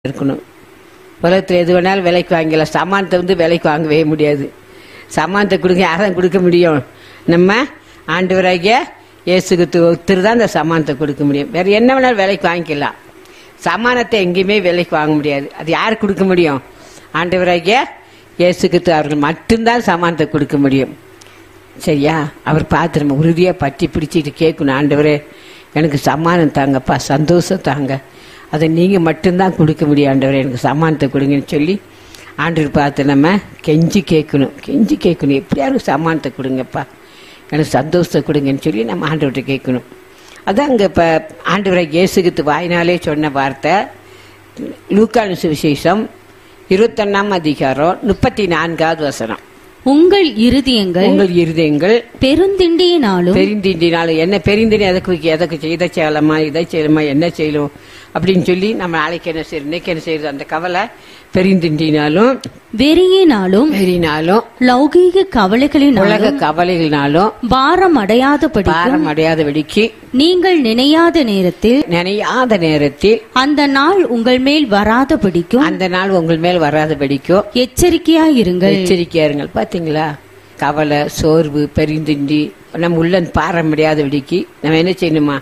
இருக்கணும் உலகத்தில் எது வேணாலும் விலைக்கு வாங்கிக்கலாம் சமானத்தை வந்து விலைக்கு வாங்கவே முடியாது சமானத்தை கொடுக்க யாரும் கொடுக்க முடியும் நம்ம ஆண்டவராகிய இயேசுக்கு ஒருத்தர் தான் அந்த சமானத்தை கொடுக்க முடியும் வேற என்ன வேணாலும் விலைக்கு வாங்கிக்கலாம் சமானத்தை எங்கேயுமே விலைக்கு வாங்க முடியாது அது யார் கொடுக்க முடியும் ஆண்டவராகிய இயேசுக்கு அவர்கள் மட்டும்தான் சமானத்தை கொடுக்க முடியும் சரியா அவர் பார்த்து நம்ம உறுதியாக பற்றி பிடிச்சிட்டு கேட்கணும் ஆண்டவரே எனக்கு சம்மானம் தாங்கப்பா சந்தோஷம் தாங்க அதை நீங்கள் மட்டும்தான் கொடுக்க முடியும் ஆண்டவரே எனக்கு சம்மானத்தை கொடுங்கன்னு சொல்லி ஆண்டவர் பார்த்து நம்ம கெஞ்சி கேட்கணும் கெஞ்சி கேட்கணும் எப்படியாவது சம்மானத்தை கொடுங்கப்பா எனக்கு சந்தோஷத்தை கொடுங்கன்னு சொல்லி நம்ம ஆண்டவர்கிட்ட கேட்கணும் அதான் அங்கே இப்போ ஆண்டவரை இயேசுகித்து வாயினாலே சொன்ன வார்த்தை லூக்கானு சுவிசேஷம் இருபத்தொன்னாம் அதிகாரம் முப்பத்தி நான்காவது வசனம் உங்கள் இருதயங்கள் உங்கள் இருதயங்கள் பெருந்திண்டியினாலும் பெரிந்திண்டினாலும் என்ன பெரிந்தினி எதற்கு எதற்கு செய்- இதை செய்யலாமா இதை செய்யலாமா என்ன செய்யலாம் அப்படின்னு சொல்லி நம்ம நாளைக்கு என்ன செய்யறது இன்னைக்கு என்ன செய்யறது அந்த கவலை பெரிந்திண்டினாலும் வெறியினாலும் பெரினாலும் லௌகீக கவலைகளினாலும் உலக கவலைகளினாலும் பாரம் அடையாதபடி பாரம் அடையாத வெடிக்கு நீங்கள் நினையாத நேரத்தில் நினையாத நேரத்தில் அந்த நாள் உங்கள் மேல் வராதபடிக்கும் அந்த நாள் உங்கள் மேல் வராத வெடிக்கும் எச்சரிக்கையாயிருங்கள் எச்சரிக்கையா இருங்கள் பாத்தீங்களா கவலை சோர்வு பெரிந்திண்டி நம்ம உள்ள பார முடியாத வெடிக்கு நம்ம என்ன செய்யணுமா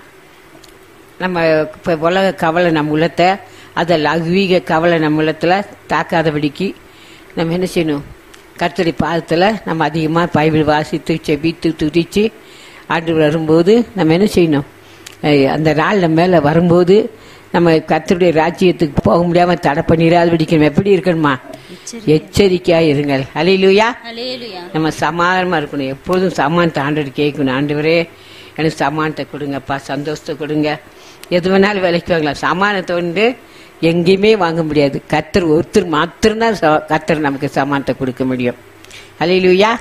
நம்ம இப்போ உலக கவலை நம்ம உள்ளத்தை அதை லகுவீக கவலை நம்ம உள்ளத்துல தாக்காதபடிக்கு நம்ம என்ன செய்யணும் கர்த்தருடைய பாதத்தில் நம்ம அதிகமாக பைபிள் வாசித்து செபித்து துதிச்சு ஆண்டு வரும்போது நம்ம என்ன செய்யணும் அஹ் அந்த நாள் நம்ம மேலே வரும்போது நம்ம கர்த்தருடைய ராஜ்யத்துக்கு போக முடியாமல் தடை பண்ணிடாத பிடிக்கணும் எப்படி இருக்கணுமா எச்சரிக்கையா இருங்கள் அலையிலுயா நம்ம சமாதானமா இருக்கணும் எப்பொழுதும் சமானத்தை ஆண்டவர் கேட்கணும் ஆண்டவரே எனக்கு சமானத்தை கொடுங்கப்பா சந்தோஷத்தை கொடுங்க எது வேணாலும் விலைக்கு வாங்கலாம் சமானத்தை வந்து எங்கேயுமே வாங்க முடியாது கத்தர் ஒருத்தர் மாத்திரம்தான் ச- கத்தர் நமக்கு சமானத்தை கொடுக்க முடியும் அலையிலுயா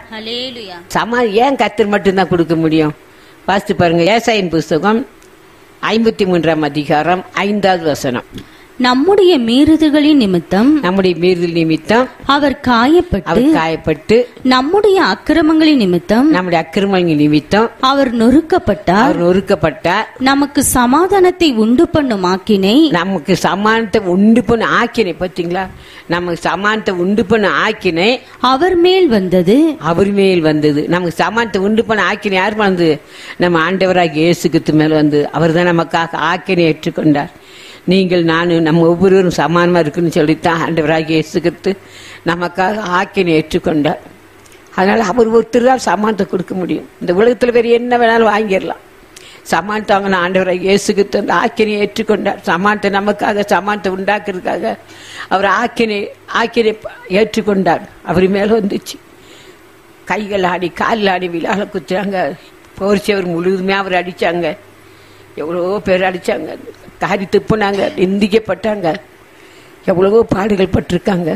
சமா ஏன் கத்தர் மட்டும்தான் கொடுக்க முடியும் வாசித்து பாருங்க ஏசாயின் புஸ்தகம் ஐம்பத்தி மூன்றாம் அதிகாரம் ஐந்தாவது வசனம் நம்முடைய மீறுதல்களின் நிமித்தம் நம்முடைய மீறுதல் நிமித்தம் அவர் காயப்பட்டு அவர் காயப்பட்டு நம்முடைய அக்கிரமங்களின் நிமித்தம் நம்முடைய அக்கிரமங்கள் நிமித்தம் அவர் நொறுக்கப்பட்டார் அவர் நொறுக்கப்பட்டார் நமக்கு சமாதானத்தை உண்டு பண்ணும் ஆக்கினை நமக்கு சமானத்தை உண்டு பண்ண ஆக்கினை பார்த்தீங்களா நமக்கு சமானத்தை உண்டு பண்ண ஆக்கினை அவர் மேல் வந்தது அவர் மேல் வந்தது நமக்கு சமானத்தை உண்டு பண்ண ஆக்கினை யார் வந்தது நம்ம ஆண்டவராக இயேசுக்கு மேல் வந்து அவர் தான் நமக்காக ஆக்கினை ஏற்றுக்கொண்டார் நீங்கள் நானும் நம்ம ஒவ்வொருவரும் சமானமா இருக்குன்னு சொல்லித்தான் ஆண்டவராக இயேசுக்கு நமக்காக ஆக்கினை ஏற்றுக்கொண்டார் அதனால அவர் ஒருத்தர் தான் சமானத்தை கொடுக்க முடியும் இந்த உலகத்துல வேற என்ன வேணாலும் வாங்கிடலாம் சமானத்தை வாங்கின ஆண்டவரை இயேசுக்கு தந்த ஆக்கினை ஏற்றுக்கொண்டார் சமானத்தை நமக்காக சமானத்தை உண்டாக்குறதுக்காக அவர் ஆக்கினை ஆக்கினை ஏற்றுக்கொண்டார் அவர் மேல வந்துச்சு கைகள் ஆடி காலில் ஆடி விழால குத்துறாங்க போர்ச்சவர் முழுவதுமே அவர் அடிச்சாங்க எவ்வளவோ பேர் அடிச்சாங்க காரி துப்புனாங்க நிந்திக்கப்பட்டாங்க எவ்வளவோ பாடுகள் பட்டிருக்காங்க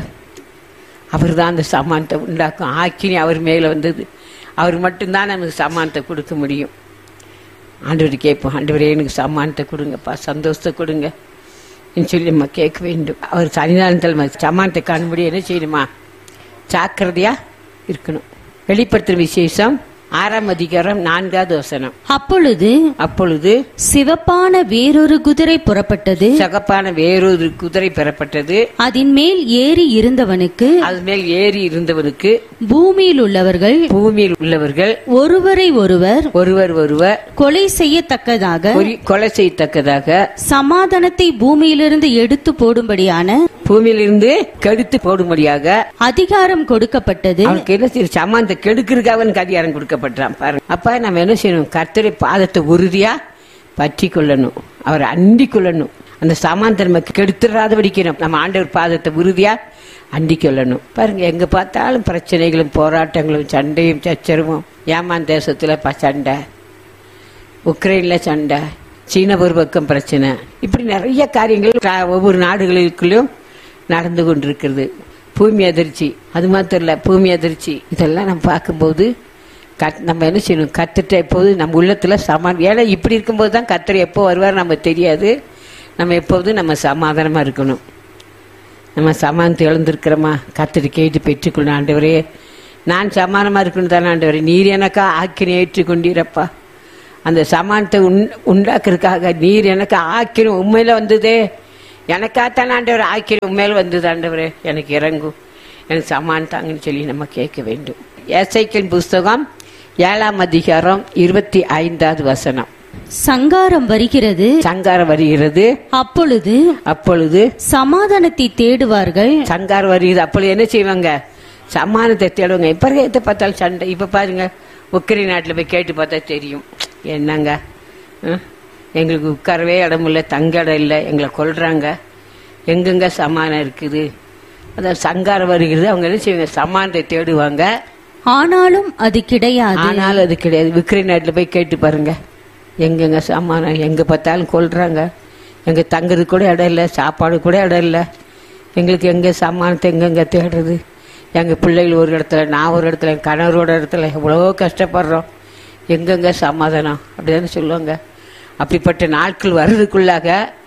அவர் தான் அந்த சமானத்தை உண்டாக்கும் ஆக்கினி அவர் மேலே வந்தது அவர் மட்டும்தான் நமக்கு சமானத்தை கொடுக்க முடியும் ஆண்டவர் கேட்போம் ஆண்டவரே எனக்கு சமானத்தை கொடுங்கப்பா சந்தோஷத்தை கொடுங்க ன்னு சொல்லி நம்ம கேட்க வேண்டும் அவர் சனிதானத்தில் நம்ம சமானத்தை காணும்படி என்ன செய்யணுமா ஜாக்கிரதையா இருக்கணும் வெளிப்படுத்துற விசேஷம் ஆறாம் அதிகாரம் நான்காவது வசனம் அப்பொழுது அப்பொழுது சிவப்பான வேறொரு குதிரை புறப்பட்டது சகப்பான வேறொரு குதிரை பெறப்பட்டது அதன் மேல் ஏறி இருந்தவனுக்கு அது மேல் ஏறி இருந்தவனுக்கு பூமியில் உள்ளவர்கள் பூமியில் உள்ளவர்கள் ஒருவரை ஒருவர் ஒருவர் ஒருவர் கொலை செய்யத்தக்கதாக கொரி- கொலை செய்யத்தக்கதாக சமாதானத்தை பூமியிலிருந்து எடுத்து போடும்படியான பூமியிலிருந்து கெடுத்து போடும்படியாக அதிகாரம் கொடுக்கப்பட்டது அவனுக்கு என்ன செய்யும் சமாந்த கெடுக்கிறதுக்காக அவனுக்கு அதிகாரம் கொடுக்கப்பட்டான் பாருங்க அப்ப நம்ம என்ன செய்யணும் கர்த்தரை பாதத்தை உறுதியா பற்றி கொள்ளணும் அவரை அண்டி கொள்ளணும் அந்த சமாந்த நமக்கு கெடுத்துடாத படிக்கணும் நம்ம ஆண்டவர் பாதத்தை உறுதியா அண்டி கொள்ளணும் பாருங்க எங்க பார்த்தாலும் பிரச்சனைகளும் போராட்டங்களும் சண்டையும் சச்சரவும் ஏமான் தேசத்துல ப- சண்டை உக்ரைன்ல சண்டை சீன ஒரு பக்கம் பிரச்சனை இப்படி நிறைய காரியங்கள் க- ஒவ்வொரு நாடுகளுக்குள்ளும் நடந்து கொண்டிருக்கிறது பூமி அதிர்ச்சி அது மாத்திரம் இல்ல பூமி அதிர்ச்சி இதெல்லாம் நம்ம பார்க்கும்போது கத் நம்ம என்ன செய்யணும் கத்துட்ட எப்போது நம்ம உள்ளத்துல சமா ஏன்னா இப்படி இருக்கும்போது தான் கத்தர் எப்போ வருவார் நம்ம தெரியாது நம்ம எப்போதும் நம்ம சமாதானமா இருக்கணும் நம்ம சமானத்தை இழந்திருக்கிறோமா கத்தடி கேட்டு பெற்றுக்கொள்ளணும் ஆண்டவரே நான் சமானமா இருக்கணும் தானே ஆண்டவரே நீர் எனக்கா ஆக்கினை ஏற்றுக்கொண்டீரப்பா அந்த சமானத்தை உண் உண்டாக்குறதுக்காக நீர் எனக்கு ஆக்கின உண்மையில வந்ததே எனக்காத்தான் ஆண்டவர் ஆக்கிரி உண்மையில் வந்தது ஆண்டவரே எனக்கு இறங்கும் எனக்கு சமான் தாங்கன்னு சொல்லி நம்ம கேட்க வேண்டும் ஏசைக்கின் புஸ்தகம் ஏழாம் அதிகாரம் இருபத்தி ஐந்தாவது வசனம் சங்காரம் வருகிறது சங்காரம் வருகிறது அப்பொழுது அப்பொழுது சமாதானத்தை தேடுவார்கள் சங்காரம் வருகிறது அப்பொழுது என்ன செய்வாங்க சமானத்தை தேடுவாங்க இப்ப இருக்க எதை பார்த்தாலும் சண்டை இப்ப பாருங்க உக்கரை நாட்டுல போய் கேட்டு பார்த்தா தெரியும் என்னங்க ம்? எங்களுக்கு உட்காரவே இடம் இல்லை தங்க இடம் இல்லை எங்களை கொல்றாங்க எங்கெங்க சமானம் இருக்குது அதான் சங்காரம் வருகிறது அவங்க என்ன செய்வாங்க சமானத்தை தேடுவாங்க ஆனாலும் அது கிடையாது ஆனாலும் அது கிடையாது விக்ரை நாட்டுல போய் கேட்டு பாருங்க எங்கெங்க சாமானம் எங்க பார்த்தாலும் கொல்றாங்க எங்க தங்குறது கூட இடம் இல்லை சாப்பாடு கூட இடம் இல்லை எங்களுக்கு எங்க சாமானத்தை எங்கெங்க தேடுறது எங்க பிள்ளைகள் ஒரு இடத்துல நான் ஒரு இடத்துல என் கணவரோட இடத்துல எவ்வளவோ கஷ்டப்படுறோம் எங்கெங்க சமாதானம் அப்படிதான் சொல்லுவாங்க அப்படிப்பட்ட நாட்கள் வர்றதுக்குள்ளாக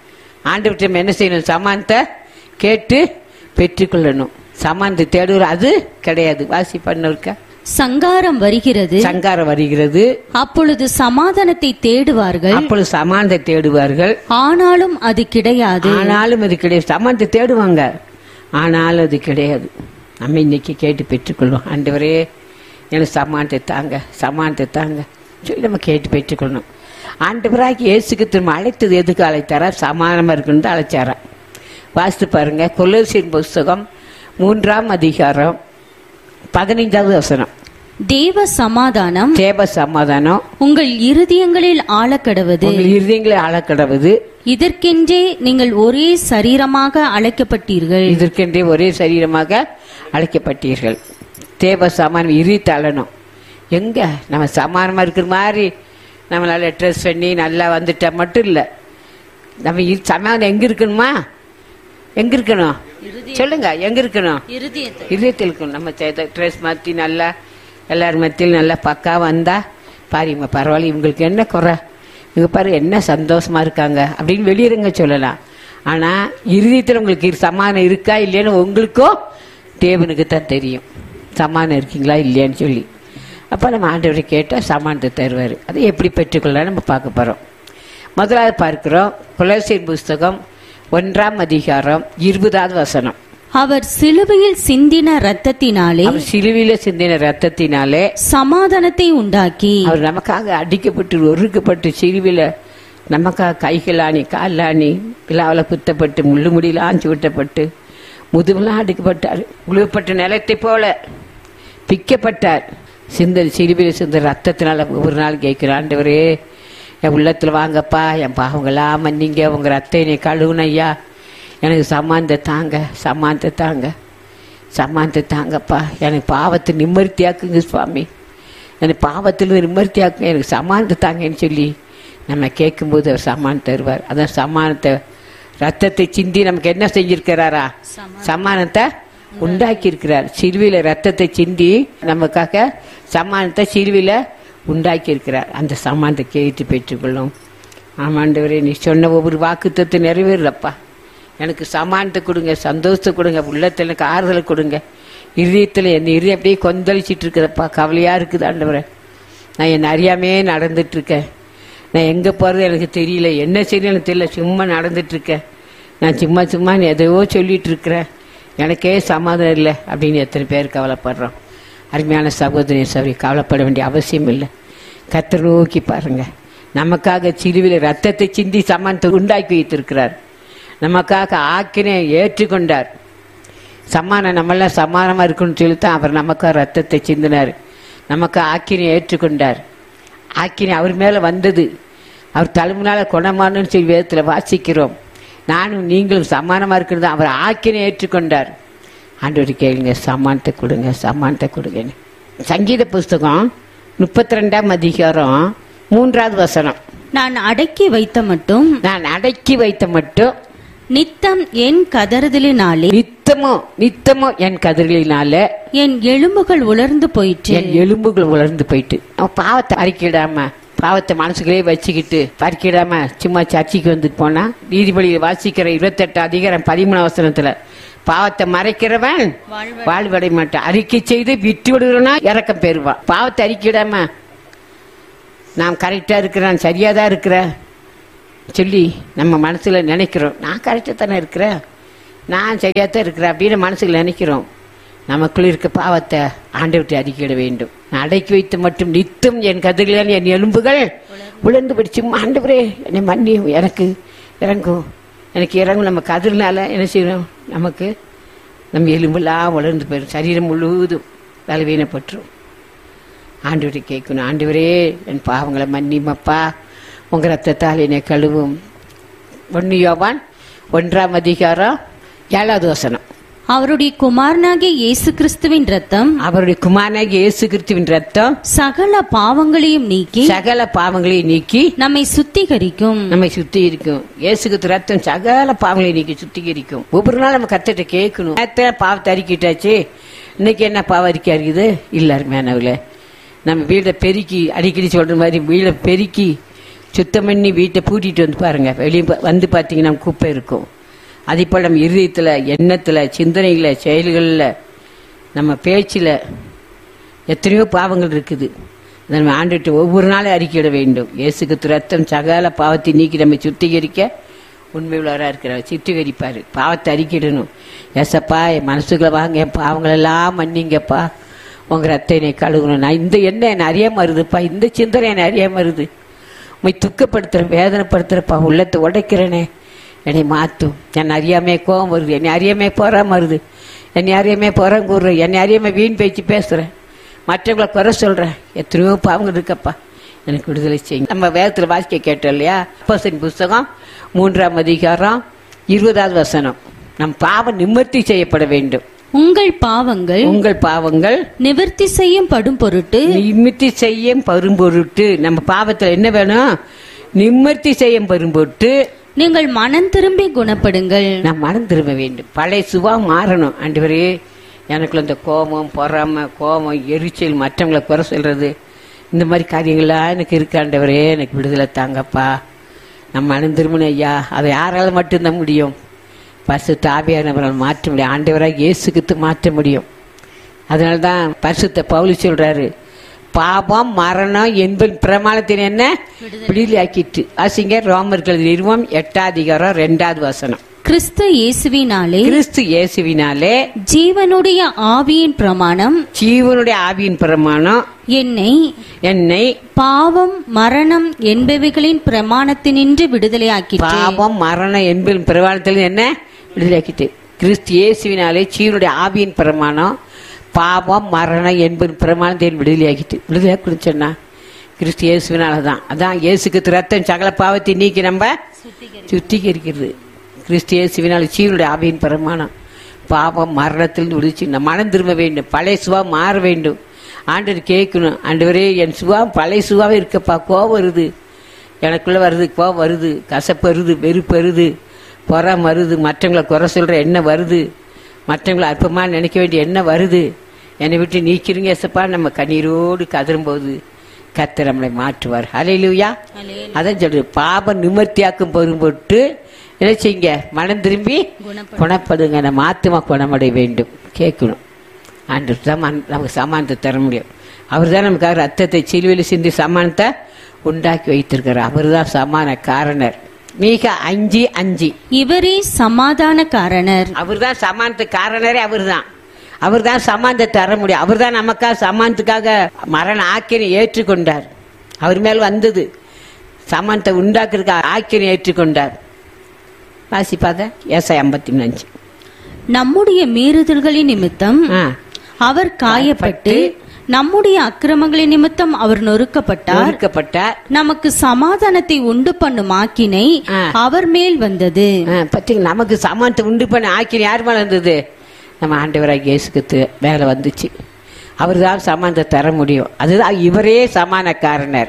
ஆண்டு என்ன செய்யணும் சமானத்தை கேட்டு பெற்றுக்கொள்ளணும் சமானத்தை தேடுகிற அது கிடையாது வாசி பண்ண சங்காரம் வருகிறது சங்காரம் வருகிறது அப்பொழுது சமாதானத்தை தேடுவார்கள் அப்பொழுது சமானத்தை தேடுவார்கள் ஆனாலும் அது கிடையாது ஆனாலும் அது கிடையாது சமானத்தை தேடுவாங்க ஆனாலும் அது கிடையாது நம்ம இன்னைக்கு கேட்டு பெற்றுக்கொள்வோம் ஆண்டவரே எனக்கு சமானத்தை தாங்க சமானத்தை தாங்க சொல்லி நம்ம கேட்டு பெற்றுக்கொள்ளணும் ஆண்டவராகி இயேசுக்கு திரும்ப அழைத்தது எதுக்கு அழைத்தாரா சமானமா இருக்குன்னு தான் அழைச்சாரா வாசித்து பாருங்க கொலோசியன் புஸ்தகம் மூன்றாம் அதிகாரம் பதினைஞ்சாவது வசனம் தேவ சமாதானம் தேவ சமாதானம் உங்கள் இருதயங்களில் ஆழக்கடவது உங்கள் இருதயங்களை ஆளக்கடவுது இதற்கென்றே நீங்கள் ஒரே சரீரமாக அழைக்கப்பட்டீர்கள் இதற்கென்றே ஒரே சரீரமாக அழைக்கப்பட்டீர்கள் தேவ சமானம் இரு தள்ளணும் எங்க நம்ம சமானமா இருக்கிற மாதிரி நம்மளால ட்ரெஸ் பண்ணி நல்லா வந்துட்டா மட்டும் இல்லை நம்ம இரு- சமாதானம் எங்க இருக்கணுமா எங்க இருக்கணும் சொல்லுங்க எங்க இருக்கணும் இதயத்தில் இருக்கணும் நம்ம ட்ரெஸ் மாற்றி நல்லா எல்லார் மத்தியில் நல்லா பக்கா வந்தா பாருங்க பரவாயில்ல இவங்களுக்கு என்ன குறை இவங்க பாரு என்ன சந்தோஷமா இருக்காங்க அப்படின்னு வெளியிறங்க சொல்லலாம் ஆனா இருதயத்தில் உங்களுக்கு இரு- சமாதானம் இருக்கா இல்லையான்னு உங்களுக்கும் தேவனுக்கு தான் தெரியும் சமாதானம் இருக்கீங்களா இல்லையான்னு சொல்லி அப்போ நம்ம ஆண்டவரை கேட்டால் சமாதானத்தை தருவார் அதை எப்படி பெற்றுக்கொள்ளலாம் நம்ம பார்க்க போகிறோம் முதலாவது பார்க்கிறோம் குலசின் புஸ்தகம் ஒன்றாம் அதிகாரம் இருபதாவது வசனம் அவர் சிலுவையில் சிந்தின ரத்தத்தினாலே அவர் சிலுவையில சிந்தின ரத்தத்தினாலே சமாதானத்தை உண்டாக்கி அவர் நமக்காக அடிக்கப்பட்டு ஒருக்கப்பட்டு சிலுவையில நமக்காக கைகளாணி காலாணி விழாவில் குத்தப்பட்டு முள்ளு முடியில ஆஞ்சு விட்டப்பட்டு முதுமெல்லாம் அடிக்கப்பட்டார் உழுவப்பட்ட நிலத்தை போல பிக்கப்பட்டார் சிந்த சிலுவையில் சிந்த ரத்தத்தினால ஒரு நாள் கேட்கிற ஆண்டவரே என் உள்ளத்துல வாங்கப்பா என் பாவங்களா மன்னிங்க உங்க ரத்த என்னை கழுவுன ஐயா எனக்கு சமாந்த தாங்க சமாந்த தாங்க சமாந்த தாங்கப்பா எனக்கு பாவத்தை நிம்மர்த்தியாக்குங்க சுவாமி எனக்கு பாவத்தில் நிம்மர்த்தியாக்குங்க எனக்கு சமானத்தை தாங்கன்னு சொல்லி நம்ம கேட்கும்போது அவர் சமானம் தருவார் அதான் சமானத்தை ரத்தத்தை சிந்தி நமக்கு என்ன செஞ்சிருக்கிறாரா சமானத்தை உண்டாக்கி இருக்கிறார் சிறுவில ரத்தத்தை சிந்தி நமக்காக சமானத்தை சிறுவில உண்டாக்கி இருக்கிறார் அந்த சமானத்தை கேட்டு பெற்றுக்கொள்ளும் ஆமாண்டவரே நீ சொன்ன ஒவ்வொரு வாக்குத்தத்தை நிறைவேறலப்பா எனக்கு சமானத்தை கொடுங்க சந்தோஷத்தை கொடுங்க உள்ளத்தில் எனக்கு ஆறுதலை கொடுங்க இதயத்தில் என் இதயம் அப்படியே கொந்தளிச்சிட்டு இருக்குதப்பா கவலையா இருக்குது ஆண்டவரே நான் என் அறியாமே நடந்துட்டு இருக்கேன் நான் எங்க போறது எனக்கு தெரியல என்ன செய்யணும் எனக்கு தெரியல சும்மா நடந்துட்டு இருக்கேன் நான் சும்மா சும்மா நீ எதையோ சொல்லிட்டு இருக்கிறேன் எனக்கே சமாதானம் இல்லை அப்படின்னு எத்தனை பேர் கவலைப்படுறோம் அருமையான சகோதரி சரி கவலைப்பட வேண்டிய அவசியம் இல்லை கத்தர் நோக்கி பாருங்க நமக்காக சிலுவில ரத்தத்தை சிந்தி சமானத்தை உண்டாக்கி வைத்திருக்கிறார் நமக்காக ஆக்கினை ஏற்றுக்கொண்டார் சமானம் நம்மெல்லாம் சமானமா இருக்குன்னு சொல்லித்தான் அவர் நமக்காக ரத்தத்தை சிந்தினார் நமக்கு ஆக்கினை ஏற்றுக்கொண்டார் ஆக்கினை அவர் மேல வந்தது அவர் தலைமுனால குணமானு சொல்லி வேதத்தில் வாசிக்கிறோம் நானும் நீங்களும் சமானமா இருக்கிறது அவர் ஆக்கினை ஏற்றுக்கொண்டார் ஆண்டவர் கேளுங்க சமானத்தை கொடுங்க சமானத்தை கொடுங்கன்னு சங்கீத புஸ்தகம் முப்பத்தி ரெண்டாம் அதிகாரம் மூன்றாவது வசனம் நான் அடக்கி வைத்த மட்டும் நான் அடக்கி வைத்த மட்டும் நித்தம் என் கதறுதலினாலே நித்தமோ நித்தமோ என் கதிர்களினால என் எலும்புகள் உலர்ந்து போயிற்று என் எலும்புகள் உலர்ந்து போயிட்டு அவன் பாவத்தை அறிக்கிடாம பாவத்தை மனசுக்குள்ளே வச்சுக்கிட்டு பறிக்கிடாம சும்மா சர்ச்சைக்கு வந்துட்டு போனா நீதிபதியில் வாசிக்கிற இருபத்தெட்டு அதிகாரம் பதிமூணு வசனத்துல பாவத்தை மறைக்கிறவன் வாழ்வடை மாட்டான் அறிக்கை செய்து விட்டு விடுறனா இறக்கம் பெறுவான் பாவத்தை அறிக்கிடாம நான் கரெக்டா இருக்கிறேன் சரியா தான் இருக்கிறேன் சொல்லி நம்ம மனசுல நினைக்கிறோம் நான் கரெக்டாக தானே இருக்கிறேன் நான் சரியாக தான் இருக்கிறேன் அப்படின்னு மனசுல நினைக்கிறோம் நமக்குள்ள இருக்க பாவத்தை ஆண்டவர்கிட்ட அறிக்கையிட வேண்டும் நான் அடக்கி வைத்து மட்டும் நித்தம் என் கதிரில் என் எலும்புகள் உழந்து பிடிச்சு ஆண்டவரே என்னை மன்னியும் எனக்கு இறங்கும் எனக்கு இறங்கும் நம்ம கதிரினால என்ன செய்யணும் நமக்கு நம்ம எலும்பெல்லாம் உலர்ந்து போயிடும் சரீரம் முழுவதும் பலவீனப்பட்டுரும் ஆண்டவரை கேட்கணும் ஆண்டவரே என் பாவங்களை மன்னிமப்பா உங்க ரத்தத்தால் என்னை கழுவும் ஒன்னு யோவான் ஒன்றாம் அதிகாரம் ஏழாவது வசனம் அவருடைய குமாரனாகிய இயேசு கிறிஸ்துவின் ரத்தம் அவருடைய குமாரனாகிய இயேசு கிறிஸ்துவின் ரத்தம் சகல பாவங்களையும் நீக்கி சகல பாவங்களை நீக்கி நம்மை சுத்திகரிக்கும் நம்மை சுத்திகரிக்கும் இயேசு கிறிஸ்து ரத்தம் சகல பாவங்களை நீக்கி சுத்திகரிக்கும் ஒவ்வொரு நாள் நம்ம கத்திட்ட கேட்கணும் நேரத்துல பாவத்தை அறிக்கிட்டாச்சு இன்னைக்கு என்ன பாவம் அறிக்கை இருக்குது இல்ல மேனவுல நம்ம வீடை பெருக்கி அடிக்கடி சொல்ற மாதிரி வீடை பெருக்கி சுத்தம் பண்ணி வீட்டை பூட்டிட்டு வந்து பாருங்க வெளியே ப- வந்து பார்த்தீங்கன்னா குப்பை இருக்கும் அதே போல் நம்ம இருதயத்தில் எண்ணத்தில் சிந்தனைகளில் செயல்களில் நம்ம பேச்சில் எத்தனையோ பாவங்கள் இருக்குது அதை நம்ம ஆண்டுட்டு ஒவ்வொரு நாளும் அறிக்கையிட வேண்டும் இயேசுக்கு ரத்தம் சகல பாவத்தை நீக்கி நம்ம சுத்திகரிக்க உண்மை உள்ளவராக இருக்கிறார் சுத்திகரிப்பார் பாவத்தை அறிக்கையிடணும் ஏசப்பா என் மனசுக்குள்ள வாங்க என் பாவங்களெல்லாம் மன்னிங்கப்பா உங்க ரத்தம் என்னை கழுகணும் நான் இந்த எண்ணம் என்னை அறியாம வருதுப்பா இந்த சிந்தனை என்னை அறியாம வருது உண்மை துக்கப்படுத்துறேன் வேதனைப்படுத்துறப்பா உள்ளத்தை உடைக்கிறேனே என்னை மாற்றும் என்னை அறியாமே கோவம் வருது என்னை அறியாமே போறாம வருது என்னை அறியாமே புறம் கூறுறேன் என்னை அறியாம வீண் பேச்சு பேசுறேன் மற்றவங்களை குறை சொல்றேன் எத்தனையோ பாவங்கள் இருக்கப்பா எனக்கு விடுதலை செய்யுங்க நம்ம வேதத்தில் வாசிக்க கேட்டோம் இல்லையா அப்போஸ்தலன் புஸ்தகம் மூன்றாம் அதிகாரம் இருபதாவது வசனம் நம் பாவம் நிம்மர்த்தி செய்யப்பட வேண்டும் உங்கள் பாவங்கள் உங்கள் பாவங்கள் நிவர்த்தி செய்யும் படும் பொருட்டு நிம்மர்த்தி செய்யும் பரும்பொருட்டு நம்ம பாவத்தில் என்ன வேணும் நிம்மர்த்தி செய்யும் பரும்பொருட்டு நீங்கள் மனம் திரும்பி குணப்படுங்கள் நான் மனம் திரும்ப வேண்டும் பழைய சுவா மாறணும் ஆண்டவரே எனக்குள்ள இந்த கோபம் பொறாமை கோபம் எரிச்சல் மற்றவங்களை குறை சொல்றது இந்த மாதிரி காரியங்கள்லாம் எனக்கு இருக்கு ஆண்டவரே எனக்கு விடுதலை தாங்கப்பா நம்ம மனம் திரும்பணும் ஐயா அதை யாரால மட்டும்தான் முடியும் பசு தாபியானவரால் மாற்ற முடியும் ஆண்டவராக இயேசுக்கு மாற்ற முடியும் அதனால தான் பரிசுத்த பவுலி சொல்றாரு பாபம் மரணம் என்பது பிரமாணத்தின் என்ன விடுதலை ஆக்கிட்டு ஆசிங்க ரோமர்கள் நிறுவம் எட்டாம் அதிகாரம் ரெண்டாவது வசனம் கிறிஸ்து இயேசுவினாலே கிறிஸ்து இயேசுவினாலே ஜீவனுடைய ஆவியின் பிரமாணம் ஜீவனுடைய ஆவியின் பிரமாணம் என்னை என்னை பாவம் மரணம் என்பவைகளின் பிரமாணத்தினின்று விடுதலையாக்கிற்று பாவம் மரணம் என்பது பிரமாணத்தில் என்ன விடுதலையாக்கிட்டு கிறிஸ்து இயேசுவினாலே ஜீவனுடைய ஆவியின் பிரமாணம் பாவம் மரணம் என்பது பிரமாணத்தில் விடுதலையாக்கிட்டு விடுதலையாக்குன்னு சொன்னா கிறிஸ்து இயேசுவினால தான் அதான் இயேசுக்கு ரத்தம் சகல பாவத்தை நீக்கி நம்ம சுத்திகரிக்கிறது கிறிஸ்து இயேசுவினால் ஜீவனுடைய ஆவியின் பிரமாணம் பாவம் மரணத்தில் விடுச்சு நம்ம மனம் திரும்ப வேண்டும் பழைய சுவா மாற வேண்டும் ஆண்டவர் கேட்கணும் ஆண்டவரே என் சுவா பழைய சுவாவே இருக்கப்பா கோவம் வருது எனக்குள்ள வருது கோவம் வருது கசப்பு வருது வெறுப்பு வருது பொறாம வருது மற்றவங்களை குறை சொல்ற என்ன வருது மற்றவங்களை அற்பமாக நினைக்க வேண்டிய என்ன வருது என்னை விட்டு நீக்கிறீங்க எசப்பா நம்ம கண்ணீரோடு கதறும்போது கர்த்தர் நம்மளை மாற்றுவார் ஹalleluya அதான் சொல்றது பாபம் நிமர்த்தியாக்கும் பொரும்பொட்டு என்ன செய்யுங்க மனம் திரும்பி குணப்படுங்க நம்ம ஆத்மா குணமடைய வேண்டும் கேட்கணும் ஆண்டு தான் மன்- நமக்கு சமானத்தை தர முடியும் அவர் தான் நமக்காக ரத்தத்தை சிலுவையில் சிந்தி சமானத்தை உண்டாக்கி வைத்திருக்கிறார் அவர் தான் சமான காரணர் மிக அஞ்சு அஞ்சு இவரே சமாதான காரணர் அவர் தான் சமானத்துக்கு காரணரே அவர் தான் அவர் தான் சமானத்தை தர முடியும் அவர் தான் நமக்காக சமானத்துக்காக மரண ஆக்கினை ஏற்றுக்கொண்டார் அவர் மேல் வந்தது சமானத்தை உண்டாக்குறதுக்கு ஆக்கினை ஏற்றுக்கொண்டார் வாசிப்பாத ஏசாய் ஐம்பத்தி அஞ்சு நம்முடைய மீறுதல்களின் நிமித்தம் ஆ அவர் காயப்பட்டு நம்முடைய அக்கிரமங்களின் நிமித்தம் அவர் நொறுக்கப்பட்டார் ஒதுக்கப்பட்டார் நமக்கு சமாதானத்தை உண்டு பண்ணும் ஆக்கினை ஆ. அவர் மேல் வந்தது ஆ, பாத்தீங்களா நமக்கு சமானத்தை உண்டு பண்ண ஆக்கினை யார் மேல இருந்தது நம்ம ஆண்டவராக இயேசுக்கு மேல வந்துச்சு அவர் தான் சமானத்தை தர முடியும் அதுதான் இவரே சமான காரணர்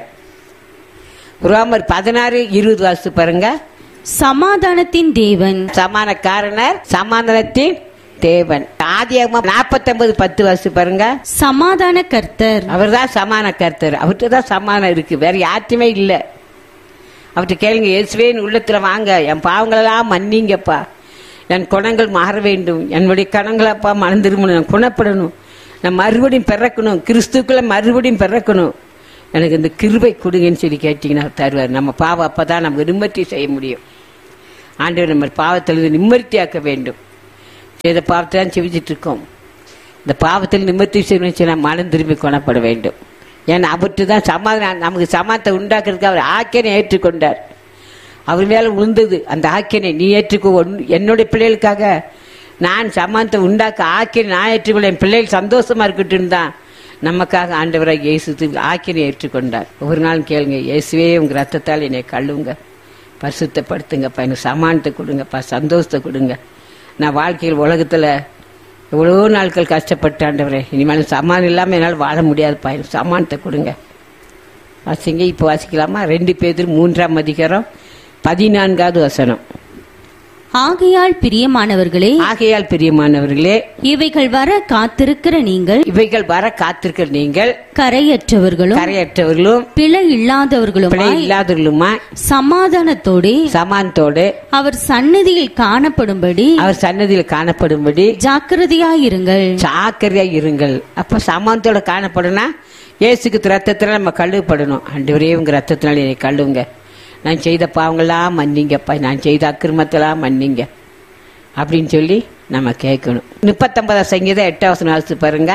ரோமர் பதினாறு இருபது வாசு பாருங்க சமாதானத்தின் தேவன் சமான காரணர் சமாதானத்தின் தேவன் ஆதியாகம நாற்பத்தொன்பது பத்து வாசு பாருங்க சமாதான கர்த்தர் அவர் தான் சமான கர்த்தர் அவர்கிட்ட தான் சமானம் இருக்கு வேற யார்ட்டுமே இல்லை அவர்கிட்ட கேளுங்க இயேசுவேன் உள்ளத்துல வாங்க என் பாவங்களெல்லாம் மன்னிங்கப்பா என் குணங்கள் மாற வேண்டும் என்னுடைய கணங்களப்பா மனம் திரும்பணும் நான் குணப்படணும் நான் மறுபடியும் பிறக்கணும் கிறிஸ்துக்குள்ள மறுபடியும் பிறக்கணும் எனக்கு இந்த கிருபை கொடுங்கன்னு சொல்லி கேட்டீங்கன்னா தருவார் நம்ம பாவம் அப்பதான் நம்ம நிம்மர்த்தி செய்ய முடியும் ஆண்டவர் நம்ம பாவத்திலிருந்து நிம்மர்த்தியாக்க வேண்டும் செய்த பாவத்தை தான் செவிச்சிட்டு இருக்கோம் இந்த பாவத்தில் நிம்மர்த்தி செய்யணும் மனம் திரும்பி கொணப்பட வேண்டும் ஏன்னா அவர்கிட்ட தான் சமாதானம் நமக்கு சமாதத்தை உண்டாக்குறதுக்கு அவர் ஆக்கியனை ஏற்றுக்கொண்டார் அவர் மேல விழுந்தது அந்த ஆக்கியனை நீ ஏற்றுக்கோ உன்- என்னுடைய பிள்ளைகளுக்காக நான் சமாதத்தை உண்டாக்க ஆக்கியனை நான் ஏற்றுக்கொள்ள என் பிள்ளைகள் சந்தோஷமா இருக்கட்டும் தான் நமக்காக ஆண்டவராக இயேசு ஆக்கியனை ஏற்றுக்கொண்டார் ஒவ்வொரு நாளும் கேளுங்க இயேசுவே உங்க ரத்தத்தால் என்னை கழுவுங்க பரிசுத்தப்படுத்துங்கப்பா எனக்கு சமானத்தை கொடுங்கப்பா சந்தோஷத்தை கொடுங்க நான் வாழ்க்கையில் உலகத்துல எவ்வளோ நாட்கள் கஷ்டப்பட்டு ஆண்டவரே இனிமேல் சமானம் இல்லாமல் என்னால் வாழ முடியாதுப்பா எனக்கு சமானத்தை கொடுங்க வாசிங்க இப்போ வாசிக்கலாமா ரெண்டு பேர் மூன்றாம் அதிகாரம் பதினான்காவது வசனம் ஆகையால் பிரியமானவர்களே ஆகையால் பிரியமானவர்களே இவைகள் வர காத்திருக்கிற நீங்கள் இவைகள் வர காத்திருக்கிற நீங்கள் கரையற்றவர்களும் கரையற்றவர்களும் பிழை பிழை இல்லாதவர்களுமாய் இல்லாதவர்களுமா சமாதானத்தோடே சமானத்தோடு அவர் சந்நிதியில் காணப்படும்படி அவர் சன்னதியில் காணப்படும்படி ஜாக்கிரதையாயிருங்கள் ஜாக்கிரதையா இருங்கள் அப்ப சமானத்தோட காணப்படுனா இயேசுக்கு ரத்தத்தினால நம்ம கழுவப்படணும் ஆண்டவரே உங்க ரத்தத்தினால என்னை கழுவுங்க நான் செய்த பாவங்களாம் மன்னிங்கப்பா நான் செய்த அக்கிரமத்தெல்லாம் மன்னிங்க அப்படின்னு சொல்லி நம்ம கேட்கணும் முப்பத்தொன்பதாம் சங்கீதம் எட்டாம் வசனம் வாசித்து பாருங்க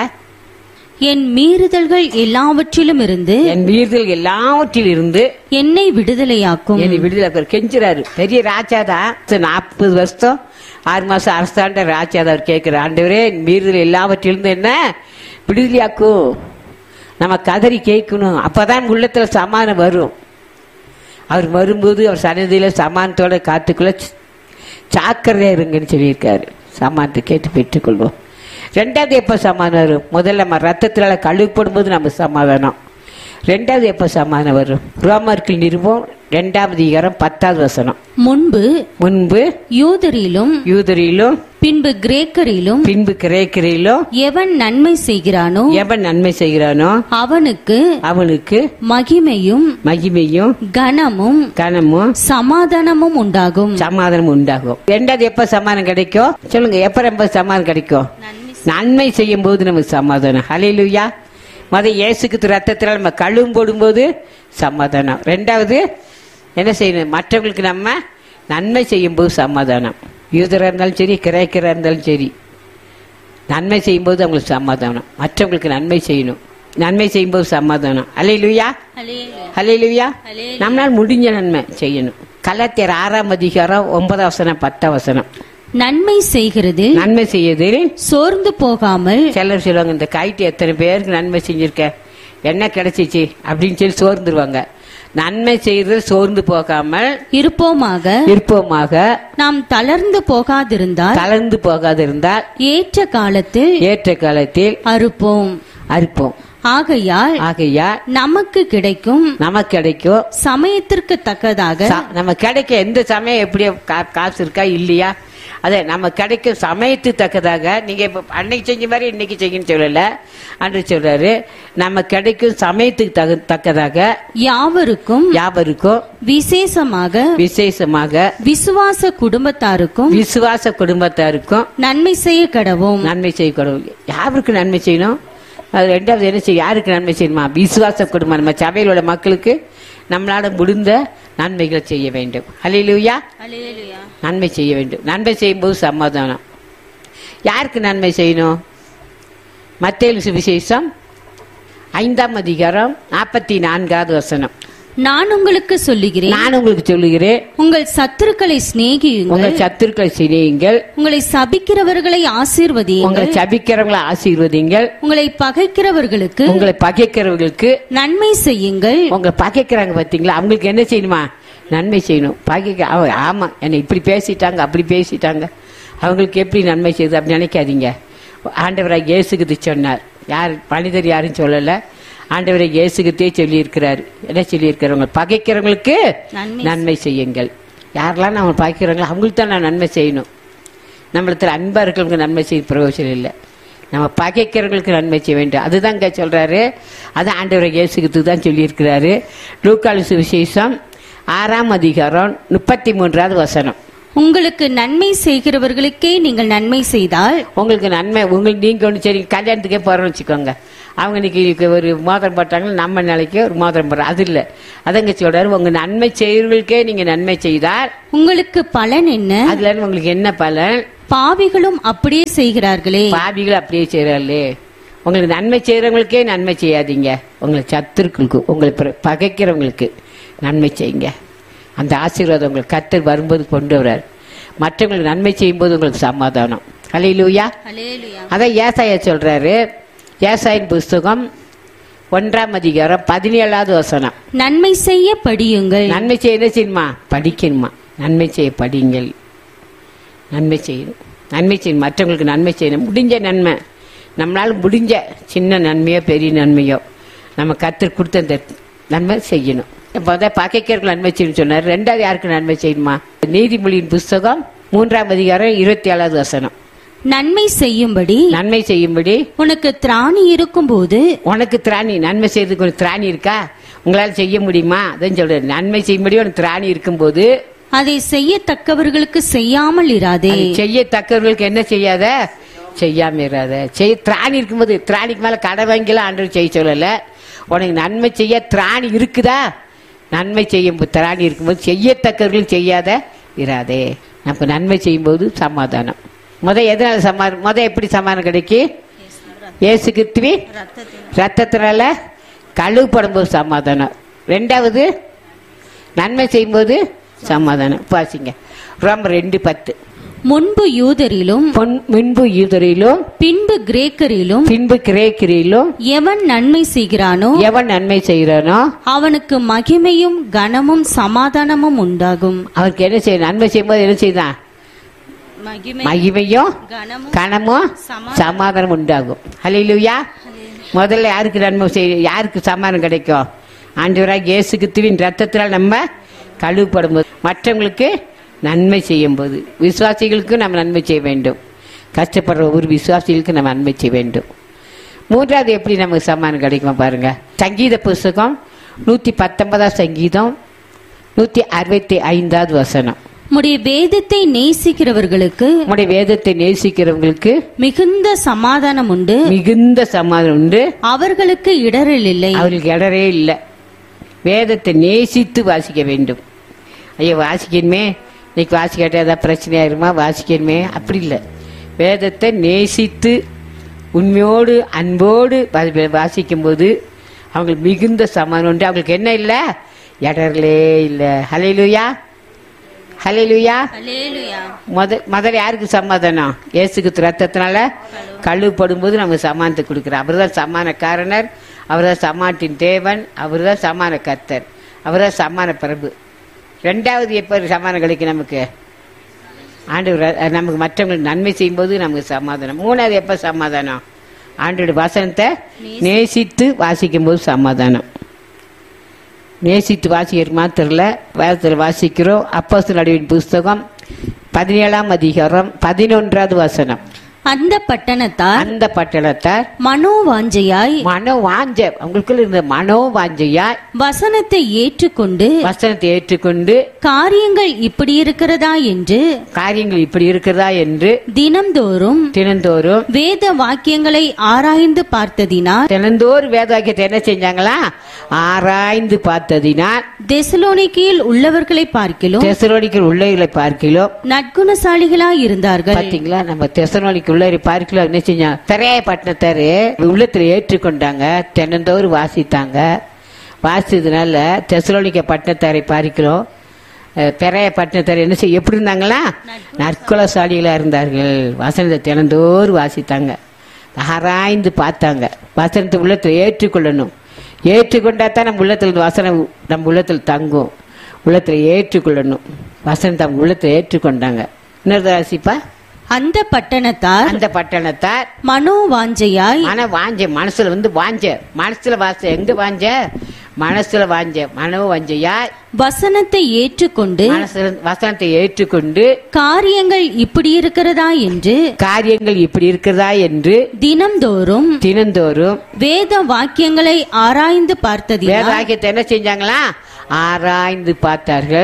என் மீறுதல்கள் எல்லாவற்றிலும் இருந்து என் வீர்கள் எல்லாவற்றிலும் இருந்து என்னை விடுதலையாக்கும் என்னை விடுதலை கெஞ்சுறாரு பெரிய ராஜா தான் நாற்பது வருஷம் ஆறு மாசம் அரசாண்ட ராஜா தான் அவர் கேட்கிறார் ஆண்டவரே என் மீறுதல் எல்லாவற்றிலிருந்து என்ன விடுதலையாக்கும் நம்ம கதறி கேட்கணும் அப்பதான் உள்ளத்துல சமாதானம் வரும் அவர் வரும்போது அவர் சன்னதியில சமானத்தோட காத்துக்குள்ள சாக்கரையா இருங்கன்னு சொல்லியிருக்காரு சமானத்தை கேட்டு பெற்றுக்கொள்வோம் ரெண்டாவது எப்போ சமாதானம் வரும் முதல்ல நம்ம ரத்தத்தினால கழுவிப்படும் போது நம்ம சமாதானம் ரெண்டாவது எப்போ சமாதானம் வரும் ரோமர்கள் நிறுவம் ரெண்டாவது அதிகாரம் பத்தாவது வசனம் முன்பு முன்பு யூதரிலும் யூதரிலும் பின்பு கிரேக்கரிலும் பின்பு கிரேக்கரிலும் எவன் நன்மை செய்கிறானோ எவன் நன்மை செய்கிறானோ அவனுக்கு அவனுக்கு மகிமையும் மகிமையும் கனமும் கனமும் சமாதானமும் உண்டாகும் சமாதானம் உண்டாகும் ரெண்டாவது எப்ப சமாதானம் கிடைக்கும் சொல்லுங்க எப்ப ரொம்ப சமாதானம் கிடைக்கும் நன்மை செய்யும் போது நமக்கு சமாதானம் ஹalleluya மத இயேசுக்கு ரத்தத்தில் நம்ம கழுவும் போடும்போது சமாதானம் ரெண்டாவது என்ன செய்யணும் மற்றவங்களுக்கு நம்ம நன்மை செய்யும் போது சமாதானம் யூதராக இருந்தாலும் சரி கிரேக்கராக இருந்தாலும் சரி நன்மை செய்யும்போது அவங்களுக்கு சமாதானம் மற்றவங்களுக்கு நன்மை செய்யணும் நன்மை செய்யும்போது சமாதானம் அலையிலுயா ஹalleluya நம்மளால் முடிஞ்ச நன்மை செய்யணும் கலத்தியர் ஆறாம் அதிகாரம் ஒன்பதாம் வசனம் பத்தாம் வசனம் நன்மை செய்கிறதில் நன்மை செய்யதில் சோர்ந்து போகாமல் சிலர் சொல்லுவாங்க இந்த கைட்டு எத்தனை பேருக்கு நன்மை செஞ்சிருக்க என்ன கிடைச்சிச்சு அப்படின்னு சொல்லி சோர்ந்துருவாங்க நன்மை செய்யறது சோர்ந்து போகாமல் இருப்போமாக இருப்போமாக நாம் தளர்ந்து போகாதிருந்தால் கலந்து போகாதிருந்தால் ஏற்ற காலத்தில் ஏற்ற காலத்தில் அறுப்போம் அறுப்போம் ஆகையால் ஆகையால் நமக்கு கிடைக்கும் நமக்கு கிடைக்கும் சமயத்திற்கு தக்கதாக ச- நம்ம கிடைக்க எந்த சமயம் எப்படி கா- காசு இருக்கா இல்லையா அதே நம்ம கிடைக்கும் சமயத்துக்கு தக்கதாக நீங்க இப்ப அன்னைக்கு செஞ்ச மாதிரி இன்னைக்கு செய்யன்னு சொல்லல அன்று சொல்றாரு நம்ம கிடைக்கும் சமயத்துக்கு தகு தக்கதாக யாவருக்கும் யாவருக்கும் விசேஷமாக விசேஷமாக விசுவாச குடும்பத்தாருக்கும் விசுவாச குடும்பத்தாருக்கும் நன்மை செய்ய கடவோம் நன்மை செய்யக்கூடாது யாருக்கு நன்மை செய்யணும் அது ரெண்டாவது என்ன செய்ய யாருக்கு நன்மை செய்யணுமா விசுவாச குடும்பம் நம்ம சபையில் உள்ள மக்களுக்கு நம்மளால முடிந்த நன்மைகளை செய்ய வேண்டும் ஹalleluya நன்மை செய்ய வேண்டும் நன்மை செய்யும்போது சமாதானம் யாருக்கு நன்மை செய்யணும் மத்தேலு சுவிசேஷம் ஐந்தாம் அதிகாரம் நாற்பத்தி நான்காவது வசனம் நான் உங்களுக்கு சொல்லுகிறேன் நான் உங்களுக்கு சொல்லுகிறேன் உங்கள் சத்துருக்களை சிநேகியுங்கள் உங்கள் சத்துருக்களை செய்யுங்கள் உங்களை சபிக்கிறவர்களை உங்களை ஆசீர்வதியுங்கள் சபிக்கிறவங்களை ஆசீர்வதிங்கள் உங்களை பகைக்கிறவர்களுக்கு உங்களை பகைக்கிறவர்களுக்கு நன்மை செய்யுங்கள் உங்களை பகைக்கிறாங்க பாத்தீங்களா அவங்களுக்கு என்ன செய்யணுமா நன்மை செய்யணும் பகைக்க அவ- ஆமா என்னை இப்படி பேசிட்டாங்க அப்படி பேசிட்டாங்க அவங்களுக்கு எப்படி நன்மை செய்யுது அப்படி நினைக்காதீங்க ஆண்டவராக இயேசுக்கு சொன்னார் யார் மனிதர் யாரும் சொல்லல ஆண்டவரை இயேசுகிட்டே சொல்லியிருக்கிறார் என்ன சொல்லியிருக்கிறார் உங்களை பகைக்கிறவங்களுக்கு நன்மை நன்மை செய்யுங்கள் யாரெல்லாம் நம்ம பகைக்கிறாங்களோ அவங்களுக்கு தான் நான் நன்மை செய்யணும் நம்மளத்தில் அன்பா இருக்கிறவங்களுக்கு நன்மை செய்ய பிரயோஜனம் இல்லை நம்ம பகைக்கிறவங்களுக்கு நன்மை செய்ய வேண்டும் அதுதான் இங்க சொல்றாரு அது ஆண்டவரை இயேசுக்கு தான் சொல்லியிருக்கிறாரு லூக்காலு சுவிசேஷம் ஆறாம் அதிகாரம் முப்பத்தி மூன்றாவது வசனம் உங்களுக்கு நன்மை செய்கிறவர்களுக்கே நீங்கள் நன்மை செய்தால் உங்களுக்கு நன்மை உங்களுக்கு நீங்க ஒன்று சரி கல்யாணத்துக்கே போறோம்னு வச்சுக்கோங்க அவங்க இன்னைக்கு ஒரு மோதிரம் போட்டாங்கன்னா நம்ம நிலைக்கு ஒரு மோதிரம் போடுறோம் அது இல்லை அதங்க சொல்றாரு உங்க நன்மை செய்யறவங்களுக்கே நீங்க நன்மை செய்தால் உங்களுக்கு பலன் என்ன அதுல இருந்து உங்களுக்கு என்ன பலன் பாவிகளும் அப்படியே செய்கிறார்களே பாவிகள் அப்படியே செய்யறாங்களே உங்களுக்கு நன்மை செய்யறவங்களுக்கே நன்மை செய்யாதீங்க உங்களுக்கு சத்துருக்களுக்கு உங்களை பிற- பகைக்கிறவங்களுக்கு நன்மை செய்யுங்க அந்த ஆசீர்வாதம் உங்களுக்கு கத்தர் வரும்போது கொண்டு வர்றார் மற்றவங்களுக்கு நன்மை செய்யும்போது உங்களுக்கு சமாதானம் ஹalleluya அதான் ஏசாயா சொல்றாரு ஏசாயின் புஸ்தகம் ஒன்றாம் அதிகாரம் பதினேழாவது வசனம் நன்மை செய்ய படியுங்கள் நன்மை செய்ய என்ன செய்யணுமா படிக்கணுமா நன்மை செய்ய படிங்கள் நன்மை செய்யணும் நன்மை செய்யணும் மற்றவங்களுக்கு நன்மை செய்யணும் முடிஞ்ச நன்மை நம்மளால முடிஞ்ச சின்ன நன்மையோ பெரிய நன்மையோ நம்ம கத்தர் கொடுத்த அந்த நன்மை செய்யணும் இப்போ தான் பகைக்கருக்கு நன்மை செய்யணும் சொன்னார் ரெண்டாவது யாருக்கு நன்மை செய்யணுமா நீதிமொழியின் புஸ்தகம் மூன்றாம் அதிகாரம் இருபத்தி ஏழாவது வசனம் நன்மை செய்யும்படி நன்மை செய்யும்படி உனக்கு திராணி இருக்கும்போது உனக்கு திராணி நன்மை செய்யறதுக்கு ஒரு திராணி இருக்கா உங்களால செய்ய முடியுமா அதான் சொல்றேன் நன்மை செய்யும்படி உனக்கு திராணி இருக்கும்போது அதை செய்யத்தக்கவர்களுக்கு செய்யாமல் இராதே அது செய்யத்தக்கவர்களுக்கு என்ன செய்யாத செய்யாம இராத செய்ய திராணி இருக்கும்போது திராணிக்கு மேல கடை வாங்கிலாம் ஆண்டவர் செய்ய சொல்லல உனக்கு நன்மை செய்ய திராணி இருக்குதா நன்மை செய்யும் போ- திராணி இருக்கும்போது செய்யத்தக்கவர்களும் செய்யாத இராதே நம்ம நன்மை செய்யும்போது சமாதானம் முத எதனால சமாதானம் முத எப்படி சமாதானம் கிடைக்கும் இயேசு கிறிஸ்துவி ரத்தத்தினால கழுவுப்படும் போது சமாதானம் ரெண்டாவது நன்மை செய்யும்போது சமாதானம் பாசிங்க ரொம்ப ரெண்டு பத்து முன்பு யூதரிலும் பொன் முன்பு யூதரிலும் பின்பு கிரேக்கரிலும் பின்பு கிரேக்கிரியிலும் எவன் நன்மை செய்கிறானோ எவன் நன்மை செய்கிறானோ அவனுக்கு மகிமையும் கனமும் சமாதானமும் உண்டாகும் அவருக்கு என்ன செய்ய நன்மை செய்யும்போது என்ன செய்தான் மகிமை மகிமையும் கனமும் கனமும் சமாதானம் உண்டாகும் ஹalleluya முதல்ல யாருக்கு நன்மை செய்ய யாருக்கு சமாதானம் கிடைக்கும் ஆண்டவராக இயேசு கிறிஸ்துவின் ரத்தத்தினால் நம்ம கழுவுப்படும் போது மற்றவங்களுக்கு நன்மை செய்யும் போது விசுவாசிகளுக்கு நம்ம நன்மை செய்ய வேண்டும் கஷ்டப்படுற ஒவ்வொரு விசுவாசிகளுக்கு நம்ம நன்மை செய்ய வேண்டும் மூன்றாவது எப்படி நமக்கு சமாதானம் கிடைக்குமா பாருங்க சங்கீத புஸ்தகம் நூத்தி பத்தொன்பதாம் சங்கீதம் நூத்தி அறுபத்தி ஐந்தாவது வசனம் உம்முடைய வேதத்தை நேசிக்கிறவர்களுக்கு உம்முடைய வேதத்தை நேசிக்கிறவங்களுக்கு மிகுந்த சமாதானம் உண்டு மிகுந்த சமாதானம் உண்டு அவர்களுக்கு இடரல் இல்லை அவர்களுக்கு இடரே இல்லை வேதத்தை நேசித்து வாசிக்க வேண்டும் ஐயோ வாசிக்கணுமே இன்னைக்கு வாசிக்காட்டா ஏதாவது பிரச்சனையாயிருமா வாசிக்கணுமே அப்படி இல்லை வேதத்தை நேசித்து உண்மையோடு அன்போடு வா- வாசிக்கும்போது அவங்களுக்கு மிகுந்த சமாதானம் உண்டு அவங்களுக்கு என்ன இல்லை இடரலே இல்லை ஹலையிலுயா ஹலையிலுயா முத முதல்ல யாருக்கு சமாதானம் இயேசுக்கு ரத்தத்தினால கழுவுப்படும் போது நமக்கு சமானத்தை கொடுக்குறார் அவர் தான் சமான காரணர் அவர் தான் சமானத்தின் தேவன் அவர் தான் சமான கர்த்தர் அவர் தான் சமான பிரபு ரெண்டாவது எப்போ சமானம் கிடைக்கும் நமக்கு ஆண்டு நமக்கு மற்றவங்களுக்கு நன்மை செய்யும்போது நமக்கு சமாதானம் மூணாவது எப்போ சமாதானம் ஆண்டோட வசனத்தை நேசித்து வாசிக்கும் போது சமாதானம் நேசித்து வாசிக்கிறோமா தெரியல வேதத்தில் வாசிக்கிறோம் அப்போஸ்தலர் நடுவின் புஸ்தகம் பதினேழாம் அதிகாரம் பதினொன்றாவது வசனம் அந்த பட்டணத்தார் அந்த பட்டணத்தார் மனோவாஞ்சையாய் மனோ வாஞ்ச அவங்களுக்குள்ள இருந்த மனோ வாஞ்சையா வசனத்தை ஏற்றுக்கொண்டு வசனத்தை ஏற்றுக்கொண்டு காரியங்கள் இப்படி இருக்கிறதா என்று காரியங்கள் இப்படி இருக்கிறதா என்று தினம்தோறும் தினந்தோறும் வேத வாக்கியங்களை ஆராய்ந்து பார்த்ததினால் தினந்தோறும் வேதாக்கியத்தை என்ன செஞ்சாங்களா ஆராய்ந்து பார்த்ததினால் தெசலோனிக்கையில் உள்ளவர்களை பார்க்கிலும் தெசரோனிக்கர் உள்ளவர்களை பார்க்கிலும் நற்குணசாலிகளாய் இருந்தார்கள் பாத்தீங்களா நம்ம தெசனோனிக்கு உள்ள பார்க்கல என்ன செஞ்சாங்க பெரிய பட்டணத்தாரு உள்ளத்துல ஏற்றுக்கொண்டாங்க தென்னந்தோறும் வாசித்தாங்க வாசித்ததுனால தெசலோனிக்க பட்டணத்தாரை பார்க்கிறோம் அஹ், பெரிய பட்டணத்தார் என்ன செய்ய எப்படி இருந்தாங்களா நற்குலசாலிகளா இருந்தார்கள் வசனத்தை தினந்தோறும் வாசித்தாங்க ஆராய்ந்து பார்த்தாங்க வசனத்தை உள்ளத்துல ஏற்றுக்கொள்ளணும் ஏற்றுக்கொண்டா தான் நம்ம உள்ளத்தில் வசனம் நம்ம உள்ளத்தில் தங்கும் உள்ளத்துல ஏற்றுக்கொள்ளணும் வசனத்தை அவங்க உள்ளத்துல ஏற்றுக்கொண்டாங்க இன்னொரு வாசிப்பா அந்த பட்டணத்தார் அந்த பட்டணத்தார் மனோவாஞ்சையாய் ஆனா வாஞ்ச மனசுல வந்து வாஞ்ச மனசுல வாச எங்க வாஞ்ச மனசுல வாஞ்ச மனோ வாஞ்சையா வசனத்தை ஏற்றுக்கொண்டு மனசுல வசனத்தை ஏற்றுக்கொண்டு காரியங்கள் இப்படி இருக்கிறதா என்று காரியங்கள் இப்படி இருக்கிறதா என்று தினம்தோறும் தினந்தோறும் வேத வாக்கியங்களை ஆராய்ந்து பார்த்ததினால் வேதாக்கியத்தை என்ன செஞ்சாங்களா ஆராய்ந்து பார்த்தார்கள்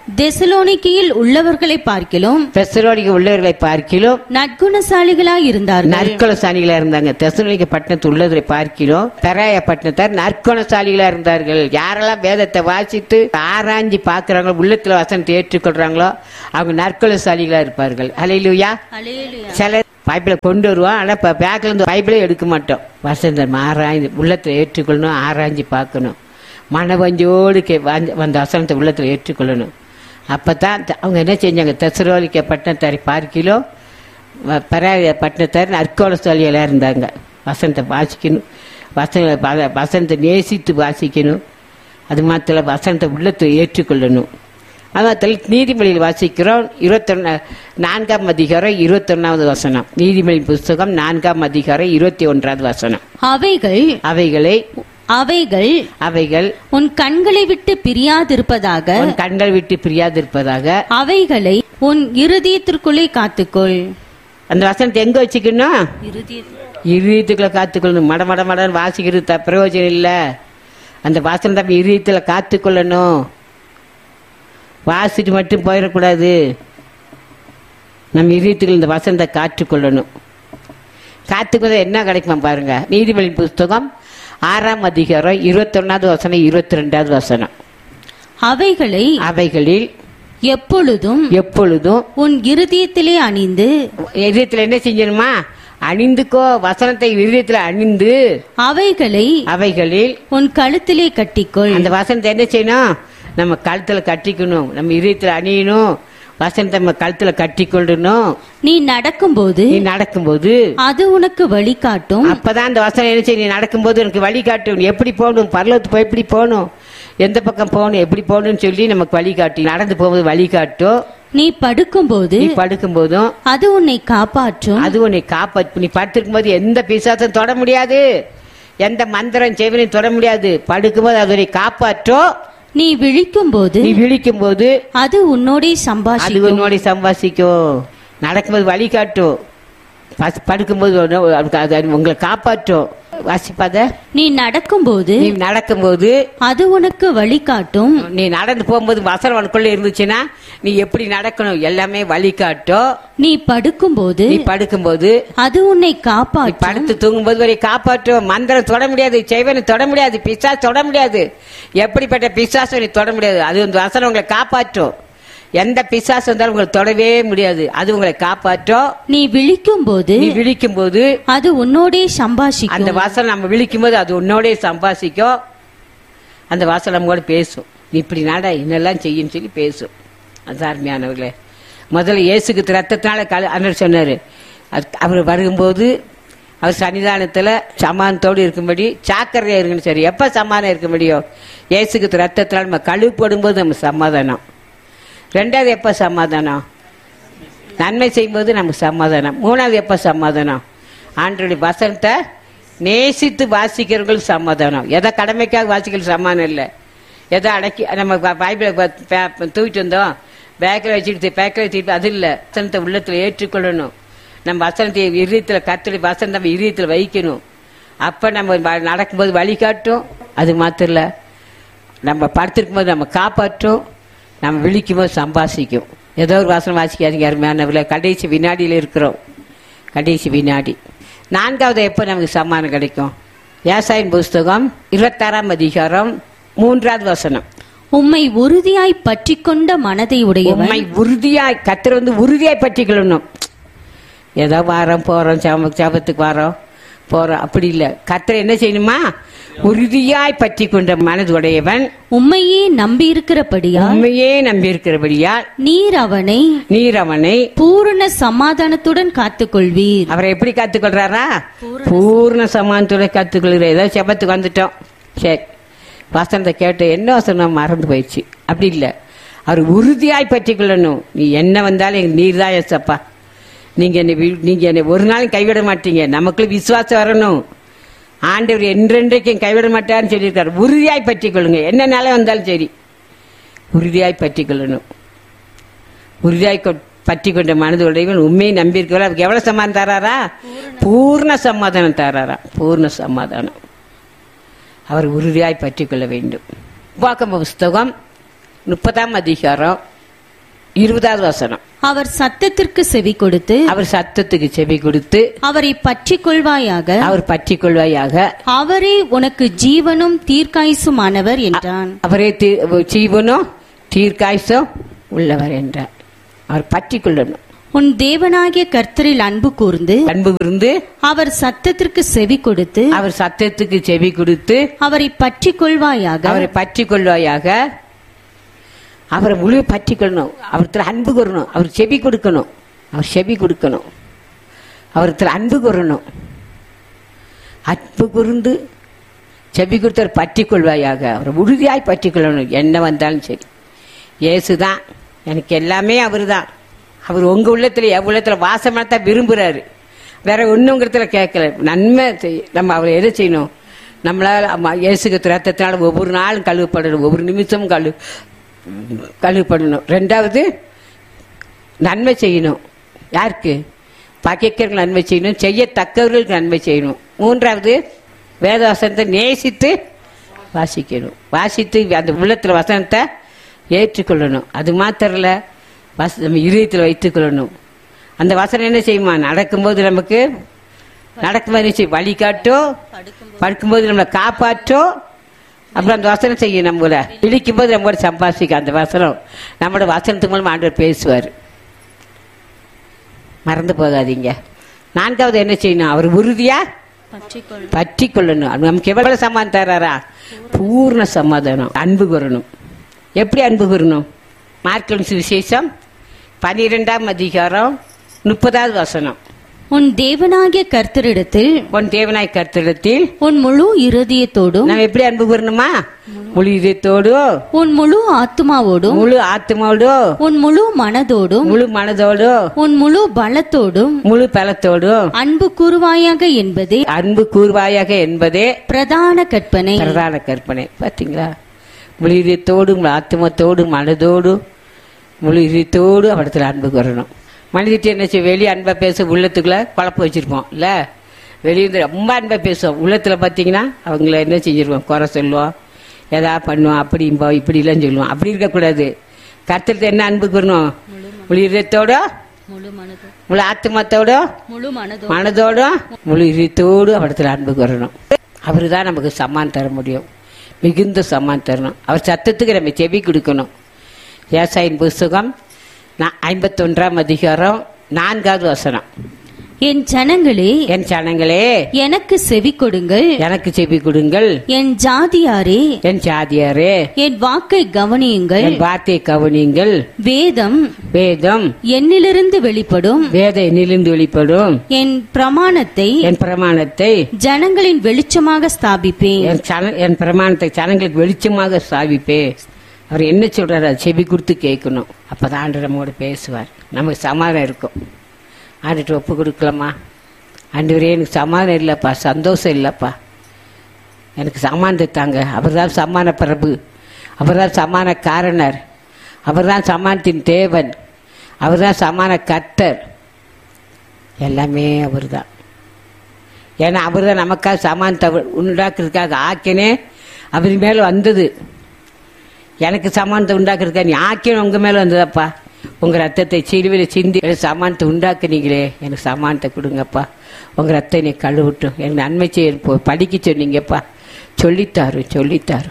தெசலோனிக்கையில் உள்ளவர்களை பார்க்கிலும் தெசலோனிக்க உள்ளவர்களை பார்க்கிலும் நற்குணசாலிகளாய் இருந்தார்கள் நற்குணசாலிகளா இருந்தாங்க தெசலோனிக்க பட்டணத்து உள்ளவர்களை பார்க்கிலும் பெராய பட்டணத்தார் நற்குணசாலிகளா இருந்தார்கள் யாரெல்லாம் வேதத்தை வாசித்து ஆராய்ஞ்சு பாக்குறாங்களோ உள்ளத்துல வசனத்தை ஏற்றுக்கொள்றாங்களோ அவங்க நற்குணசாலிகளா இருப்பார்கள் அலையிலுயா சில பைபிளை கொண்டு வருவோம் ஆனா இப்ப பேக்ல இருந்து பைபிளே எடுக்க மாட்டோம் வசந்தம் ஆராய்ந்து உள்ளத்துல ஏற்றுக்கொள்ளணும் ஆராய்ஞ்சு பார்க்கணும் மனவஞ்சோடு கே வாஞ்ச- வந்த வசனத்தை உள்ளத்துல ஏற்றுக்கொள்ளணும் அப்பதான் த- அவங்க என்ன செஞ்சாங்க தெசரோலிக்க பட்டணத்தாரை பார்க்கிலோ பராய பட்டணத்தார் நற்கோலசாலியெல்லாம் இருந்தாங்க வசனத்தை வாசிக்கணும் வசன வ- வசனத்தை நேசித்து வாசிக்கணும் அது மாத்திரம் வசனத்தை உள்ளத்தை ஏற்றுக்கொள்ளணும் அதனால் நீதிமொழியில் வாசிக்கிறோம் இருபத்தொன்னு நான்காம் அதிகாரம் இருபத்தொன்னாவது வசனம் நீதிமொழி புஸ்தகம் நான்காம் அதிகாரம் இருபத்தி ஒன்றாவது வசனம் அவைகள் அவைகளை அவைகள் அவைகள் உன் கண்களை விட்டு பிரியாதிருப்பதாக உன் கண்கள் விட்டு பிரியாதிருப்பதாக அவைகளை உன் இருதயத்திற்குள்ளே காத்துக்கொள் அந்த வசனத்தை எங்க வச்சுக்கணும் இருதயத்துக்குள்ள காத்துக்கொள்ளணும் மட மட மடன்னு வாசிக்கிறது த- பிரயோஜனம் இல்லை அந்த வாசனை தான் இருதயத்துல காத்துக்கொள்ளணும் வாசிட்டு மட்டும் போயிடக்கூடாது நம்ம இருதயத்துக்குள்ள இந்த வசனத்தை காற்றுக்கொள்ளணும் காத்துக்கொள்ள என்ன கிடைக்குமா பாருங்க நீதிபதி புஸ்தகம் ஆறாம் அதிகாரம் இருபத்தொன்னாவது வசனம் இருபத்தி ரெண்டாவது வசனம் அவைகளை அவைகளில் எப்பொழுதும் எப்பொழுதும் உன் இருதயத்திலே அணிந்து இதயத்துல என்ன செஞ்சணுமா அணிந்துக்கோ வசனத்தை இதயத்துல அணிந்து அவைகளை அவைகளில் உன் கழுத்திலே கட்டிக்கொள் அந்த வசனத்தை என்ன செய்யணும் நம்ம கழுத்துல கட்டிக்கணும் நம்ம இதயத்துல அணியணும் வசனத்தை நம்ம கழுத்துல கட்டிக்கொள்ளணும் நீ நடக்கும்போது நீ நடக்கும்போது அது உனக்கு வழிகாட்டும் அப்பதான் அந்த வசனம் என்ன செய்யும் நீ நடக்கும்போது எனக்கு வழிகாட்டும் நீ எப்படி போகணும் பரலோகத்து போய் எப்படி போகணும் எந்த பக்கம் போகணும் எப்படி போகணும்னு சொல்லி நமக்கு வழிகாட்டி நடந்து போகும்போது வழிகாட்டும் நீ படுக்கும்போது நீ படுக்கும் போதும் அது உன்னை காப்பாற்றும் அது உன்னை காப்பாற்று நீ படுத்திருக்கும் போது எந்த பிசாசும் தொட முடியாது எந்த மந்திரம் செவினையும் தொட முடியாது படுக்கும்போது அது உன்னை காப்பாற்றும் நீ விழிக்கும்போது நீ விழிக்கும் போது அது உன்னோடே அது சம்பாஷிக்கும் உன்னோட சம்பாசிக்கும் நடக்கும்போது வழி காட்டும் பஸ்- படுக்கும்போது ஒண்ணு- அதுக்கு அது உங்களை காப்பாற்றும் வாசிப்பாத நீ நடக்கும்போது நீ நடக்கும்போது அது உனக்கு வழிகாட்டும் நீ நடந்து போகும்போது வசனம் உனக்குள்ள இருந்துச்சுன்னா நீ எப்படி நடக்கணும் எல்லாமே வழி காட்டும் நீ படுக்கும்போது நீ படுக்கும்போது அது உன்னை நீ காப்பாற்றும் படுத்து தூங்கும்போது வரை காப்பாற்றும் மந்திரம் தொட முடியாது செய்வனை தொட முடியாது பிசாசு தொட முடியாது எப்படிப்பட்ட பிசாசு நீ தொட முடியாது அது அந்த வசனம் உங்களை காப்பாற்றும் எந்த பிசாசு வந்தாலும் உங்களை தொடவே முடியாது அது உங்களை காப்பாற்றும் நீ விழிக்கும்போது நீ விழிக்கும் போது அது உன்னோடே அந்த சம்பாஷிக்கும் வாசல் நம்ம விழிக்கும் போது அது உன்னோடே சம்பாசிக்கும் அந்த வாசல் நம்ம கூட பேசும் நீ இப்படி நாடா என்னெல்லாம் செய்யும் சொல்லி பேசும் அது அருமையானவர்களே முதல்ல இயேசுக்கு ரத்தத்தினால கல அண்ணர் சொன்னாரு அது- அவர் வரும்போது அவர் சன்னிதானத்துல சமானத்தோடு இருக்கும்படி சாக்கரையா இருக்குன்னு சரி எப்ப சமாதானம் இருக்க முடியும் இயேசுக்கு ரத்தத்தினால நம்ம கழுவு போடும்போது நம்ம சமாதானம் ரெண்டாவது எப்ப சமாதானம் நன்மை செய்யும்போது நமக்கு சமாதானம் மூணாவது எப்ப சமாதானம் ஆண்டோடைய வசனத்தை நேசித்து வாசிக்கிறவர்கள் சமாதானம் எதை கடமைக்காக வாசிக்கிறது சமாதானம் இல்லை எதை அடக்கி நம்ம ப- பைபிளை ப- பே- தூக்கிட்டு வந்தோம் பேக்கில் வச்சுட்டு பேக்கில் வச்சுட்டு அது இல்லை வசனத்தை உள்ளத்தில் ஏற்றுக்கொள்ளணும் நம்ம வசனத்தை இதயத்தில் கத்தடி வசனத்தை நம்ம இதயத்தில் வைக்கணும் அப்போ நம்ம வ- நடக்கும்போது வழிகாட்டும் அது மாத்திரம் இல்லை நம்ம படுத்திருக்கும் போது நம்ம காப்பாற்றும் நம்ம விழிக்கும் போது சம்பாசிக்கும் ஏதோ ஒரு வாசனம் வாசிக்காதீங்க அருமையானவர்கள கடைசி வினாடியில் இருக்கிறோம் கடைசி வினாடி நான்காவது எப்போ நமக்கு சம்மானம் கிடைக்கும் விவசாயின் புஸ்தகம் இருபத்தாறாம் அதிகாரம் மூன்றாவது வசனம் உம்மை உறுதியாய் பற்றிக் கொண்ட மனதை உடையவன் உண்மை உறுதியாய் கத்தர் வந்து உறுதியாய் பற்றிக்கொள்ளணும் ஏதோ வாரம் போறோம் சாப சாபத்துக்கு வாரோம் போறோம் அப்படி இல்லை கத்தர் என்ன செய்யணுமா உறுதியாய் பற்றி கொண்ட மனது உடையவன் உம்மையே நம்பி இருக்கிறபடியா உண்மையே நம்பி இருக்கிறபடியால் நீர் அவனை நீர் அவனை பூரண சமாதானத்துடன் காத்துக்கொள்வீர் அவரை எப்படி காத்துக்கொள்றாரா பூர்ண சமானத்தோட காத்துக்கொள்கிற ஏதோ செபத்துக்கு வந்துட்டோம் சரி வசனத்தை கேட்டு என்ன வசனம் மறந்து போயிடுச்சு அப்படி இல்லை அவர் உறுதியாய் பற்றி கொள்ளணும் நீ என்ன வந்தாலும் எங்க நீர் தான் ஏசப்பா நீங்க என்னை வி- நீங்க என்னை ஒரு நாளும் கைவிட மாட்டீங்க நமக்குள்ள விசுவாசம் வரணும் ஆண்டவர் என்றென்றைக்கும் கைவிட மாட்டார்னு சொல்லியிருக்காரு உறுதியாய் பற்றி கொள்ளுங்க என்ன நிலை வந்தாலும் சரி உறுதியாய் பற்றி கொள்ளணும் உறுதியாய் கொ- பற்றி கொண்ட மனது உடையவன் உண்மையை நம்பியிருக்கவள் அவருக்கு எவ்வளவு சமாதானம் தராரா பூர்ண சமாதானம் தராரா பூர்ண சமாதானம் அவர் உறுதியாய் பற்றி கொள்ள வேண்டும் உபாகம புஸ்தகம் முப்பதாம் அதிகாரம் இருபதாவது வசனம் அவர் சத்தத்திற்கு செவி கொடுத்து அவர் சத்தத்துக்கு செவி கொடுத்து அவரை பற்றிக் கொள்வாயாக அவர் பற்றி கொள்வாயாக அவரே உனக்கு ஜீவனும் தீர்க்காயுசுமானவர் என்றான் அவரே தீ- ஜீவனும் தீர்க்காயுசும் உள்ளவர் என்றார் அவர் பற்றி கொள்ளணும் உன் தேவனாகிய கர்த்தரில் அன்பு கூர்ந்து அன்பு இருந்து அவர் சத்தத்திற்கு செவி கொடுத்து அவர் சத்தத்துக்கு செவி கொடுத்து அவரை பற்றிக் கொள்வாயாக அவரை பற்றி கொள்வாயாக அவரை முழு பற்றி கொள்ளணும் அவர்த்துல அன்பு கூறணும் அவர் செவி கொடுக்கணும் அவர் செவி கொடுக்கணும் அவர்த்துல அன்பு கூறணும் அன்பு கூர்ந்து செவி கொடுத்தவர் பற்றி கொள்வாயாக அவரை உறுதியாய் பற்றி கொள்ளணும் என்ன வந்தாலும் சரி இயேசுதான் எனக்கு எல்லாமே அவர்தான் அவர் உங்க உள்ளத்துல என் உள்ளத்துல வாசமா தான் விரும்புறாரு வேற ஒண்ணுங்கிறதுல கேட்கல நன்மை செய் நம்ம அவரை எதை செய்யணும் நம்மளால அம்மா இயேசுக்கு ரத்தத்தினால ஒவ்வொரு நாளும் கழுவப்படணும் ஒவ்வொரு நிமிஷமும் கழு கழுவப்படணும் ரெண்டாவது நன்மை செய்யணும் யாருக்கு பகைக்கிறவர்கள் நன்மை செய்யணும் செய்யத்தக்கவர்களுக்கு நன்மை செய்யணும் மூன்றாவது வேத வசனத்தை நேசித்து வாசிக்கணும் வாசித்து அந்த உள்ளத்தில் வசனத்தை ஏற்றுக்கொள்ளணும் அது மாத்திரம் இல்ல வச நம்ம இதயத்தில் வைத்துக்கொள்ளணும் அந்த வசனம் என்ன செய்யுமா நடக்கும்போது நமக்கு நடக்கும்போது என்ன செய்யும் வழிகாட்டோ படுக்கும்போது நம்மளை காப்பாற்றோ அப்புறம் அந்த வசனம் செய்யும் நம்மள இழிக்கும் போது நம்மளோட சம்பாதிக்கும் அந்த வசனம் நம்மளோட வசனத்துக்கு மூலம் ஆண்டவர் பேசுவார் மறந்து போகாதீங்க நான்காவது என்ன செய்யணும் அவர் உறுதியா பற்றி கொள்ளணும் அது நமக்கு எவ்வளவு சமாதானம் தர்றாரா பூர்ண சமாதானம் அன்பு கூறணும் எப்படி அன்பு கூறணும் மார்க்கெட் விசேஷம் பனிரெண்டாம் அதிகாரம் முப்பதாவது வசனம் உன் தேவனாகிய கர்த்தரிடத்தில் உன் தேவனாய் கருத்திடத்தில் உன் முழு இருதயத்தோடும் நம்ம எப்படி அன்பு கூறணுமா முழு இதயத்தோடு உன் முழு ஆத்துமாவோடும் முழு ஆத்மாவோடு உன் முழு மனதோடும் முழு மனதோடு உன் முழு பலத்தோடும் முழு பலத்தோடு அன்பு கூறுவாயாக என்பதே அன்பு கூர்வாயாக என்பதே பிரதான கற்பனை பிரதான கற்பனை பாத்தீங்களா முழு இதயத்தோடு முழு ஆத்மத்தோடு மனதோடு முழு இதயத்தோடு அவடத்துல அன்பு கூறணும் மனிதட்டு என்ன செய்யும் வெளியே அன்பா பேச உள்ளத்துக்குள்ள குழப்பம் வச்சிருப்போம் இல்ல வெளியே இருந்து ரொம்ப அன்பா பேசுவோம் உள்ளத்துல பாத்தீங்கன்னா அவங்கள என்ன செஞ்சிருவோம் குறை சொல்லுவோம் ஏதா பண்ணுவோம் அப்படி இம்போ இப்படி எல்லாம் சொல்லுவோம் அப்படி இருக்கக்கூடாது கருத்துல என்ன அன்பு கூறணும் முழு இதயத்தோட முழு மனதோ முழு ஆத்மத்தோட முழு மனதோ மனதோட முழு இதயத்தோடு அவடத்துல அன்பு கூறணும் அவரு தான் நமக்கு சம்மான் தர முடியும் மிகுந்த சம்மான் தரணும் அவர் சத்தத்துக்கு நம்ம செவி கொடுக்கணும் விவசாயின் புஸ்தகம் நான் ஐம்பத்தொன்றாம் அதிகாரம் நான்காவது வசனம் என் ஜனங்களே என் சனங்களே எனக்கு செவி கொடுங்கள் எனக்கு செவி கொடுங்கள் என் ஜாதியாரே என் சாதியாரே என் வாக்கை கவனியுங்கள் என் வார்த்தையை கவனியுங்கள் வேதம் வேதம் என்னிலிருந்து வெளிப்படும் வேத எண்ணிலிருந்து வெளிப்படும் என் பிரமாணத்தை என் பிரமாணத்தை ஜனங்களின் வெளிச்சமாக ஸ்தாபிப்பேன் என் சன என் பிரமாணத்தை ஜனங்களுக்கு வெளிச்சமாக சாவிப்பே அவர் என்ன சொல்றாரு அதை செவி கொடுத்து கேட்கணும் அப்பதான் ஆண்டு நம்மோட பேசுவார் நமக்கு சமாதானம் இருக்கும் ஆண்டுட்டு ஒப்பு கொடுக்கலாமா ஆண்டவரே எனக்கு சமாதானம் இல்லைப்பா சந்தோஷம் இல்லைப்பா எனக்கு சமானத்தை தாங்க அவர் தான் சமான பிரபு அவர் தான் சமான காரணர் அவர் தான் சமானத்தின் தேவன் அவர் தான் சமான கர்த்தர் எல்லாமே அவர் தான் ஏன்னா அவர் தான் நமக்காக சமானத்தை உண்டாக்குறதுக்காக ஆக்கினே அவர் மேல வந்தது எனக்கு சமானத்தை உண்டாக்குறதுக்காக நீ ஆக்கின உங்க மேல வந்ததப்பா உங்க ரத்தத்தை சிலுவையில் சிந்தி எனக்கு சமானத்தை உண்டாக்குனீங்களே எனக்கு சமானத்தை கொடுங்கப்பா உங்க ரத்தத்தை நீ கழுவிட்டும் எனக்கு நன்மை செய்ய போ- படிக்க சொன்னீங்கப்பா சொல்லித்தாரு சொல்லித்தாரு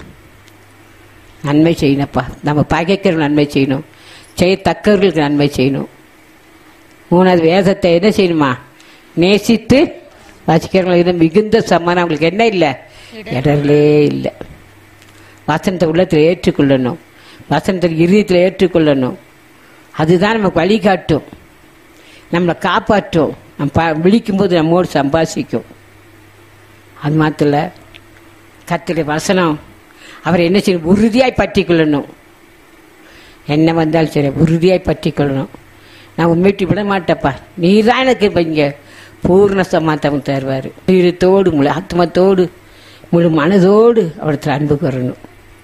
நன்மை செய்யணும்ப்பா நம்ம பகைக்கிற நன்மை செய்யணும் செய்யத்தக்கவர்களுக்கு நன்மை செய்யணும் மூணாவது வேதத்தை என்ன செய்யணுமா நேசித்து வாசிக்கிறவங்களுக்கு இது மிகுந்த சம்மானம் அவங்களுக்கு என்ன இல்லை இடர்களே இல்லை வசனத்தை உள்ளத்தில் ஏற்றுக்கொள்ளணும் வசனத்தில் இருதயத்தில் ஏற்றுக்கொள்ளணும் அதுதான் நமக்கு வழிகாட்டும் நம்மளை காப்பாற்றும் நம்ம ப விழிக்கும்போது நம்மோடு சம்பாஷிக்கும் அது மாத்திர கத்துடைய வசனம் அவர் என்ன செய்யணும் உறுதியாய் பற்றி கொள்ளணும் என்ன வந்தாலும் சரி உறுதியாய் பற்றி கொள்ளணும் நான் உண்மைட்டு விட மாட்டேப்பா நீ தான் எனக்கு இப்போ இங்கே பூர்ண சமாத்தம் தருவார் உயிரத்தோடு முழு ஆத்மத்தோடு முழு மனதோடு அவரத்தில் அன்பு கூறணும்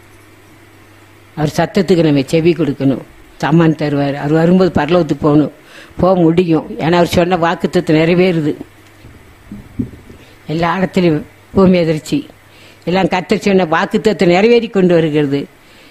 அவர் சத்தத்துக்கு நம்ம செவி கொடுக்கணும் சமான் தருவார் அவர் வரும்போது பரலோகத்துக்கு போகணும் போக முடியும் ஏன்னா அவர் சொன்ன வாக்குத்தத்தை நிறைவேறுது எல்லா இடத்துலையும் பூமி அதிர்ச்சி எல்லாம் கத்த சொன்ன வாக்குத்தத்தை நிறைவேறி கொண்டு வருகிறது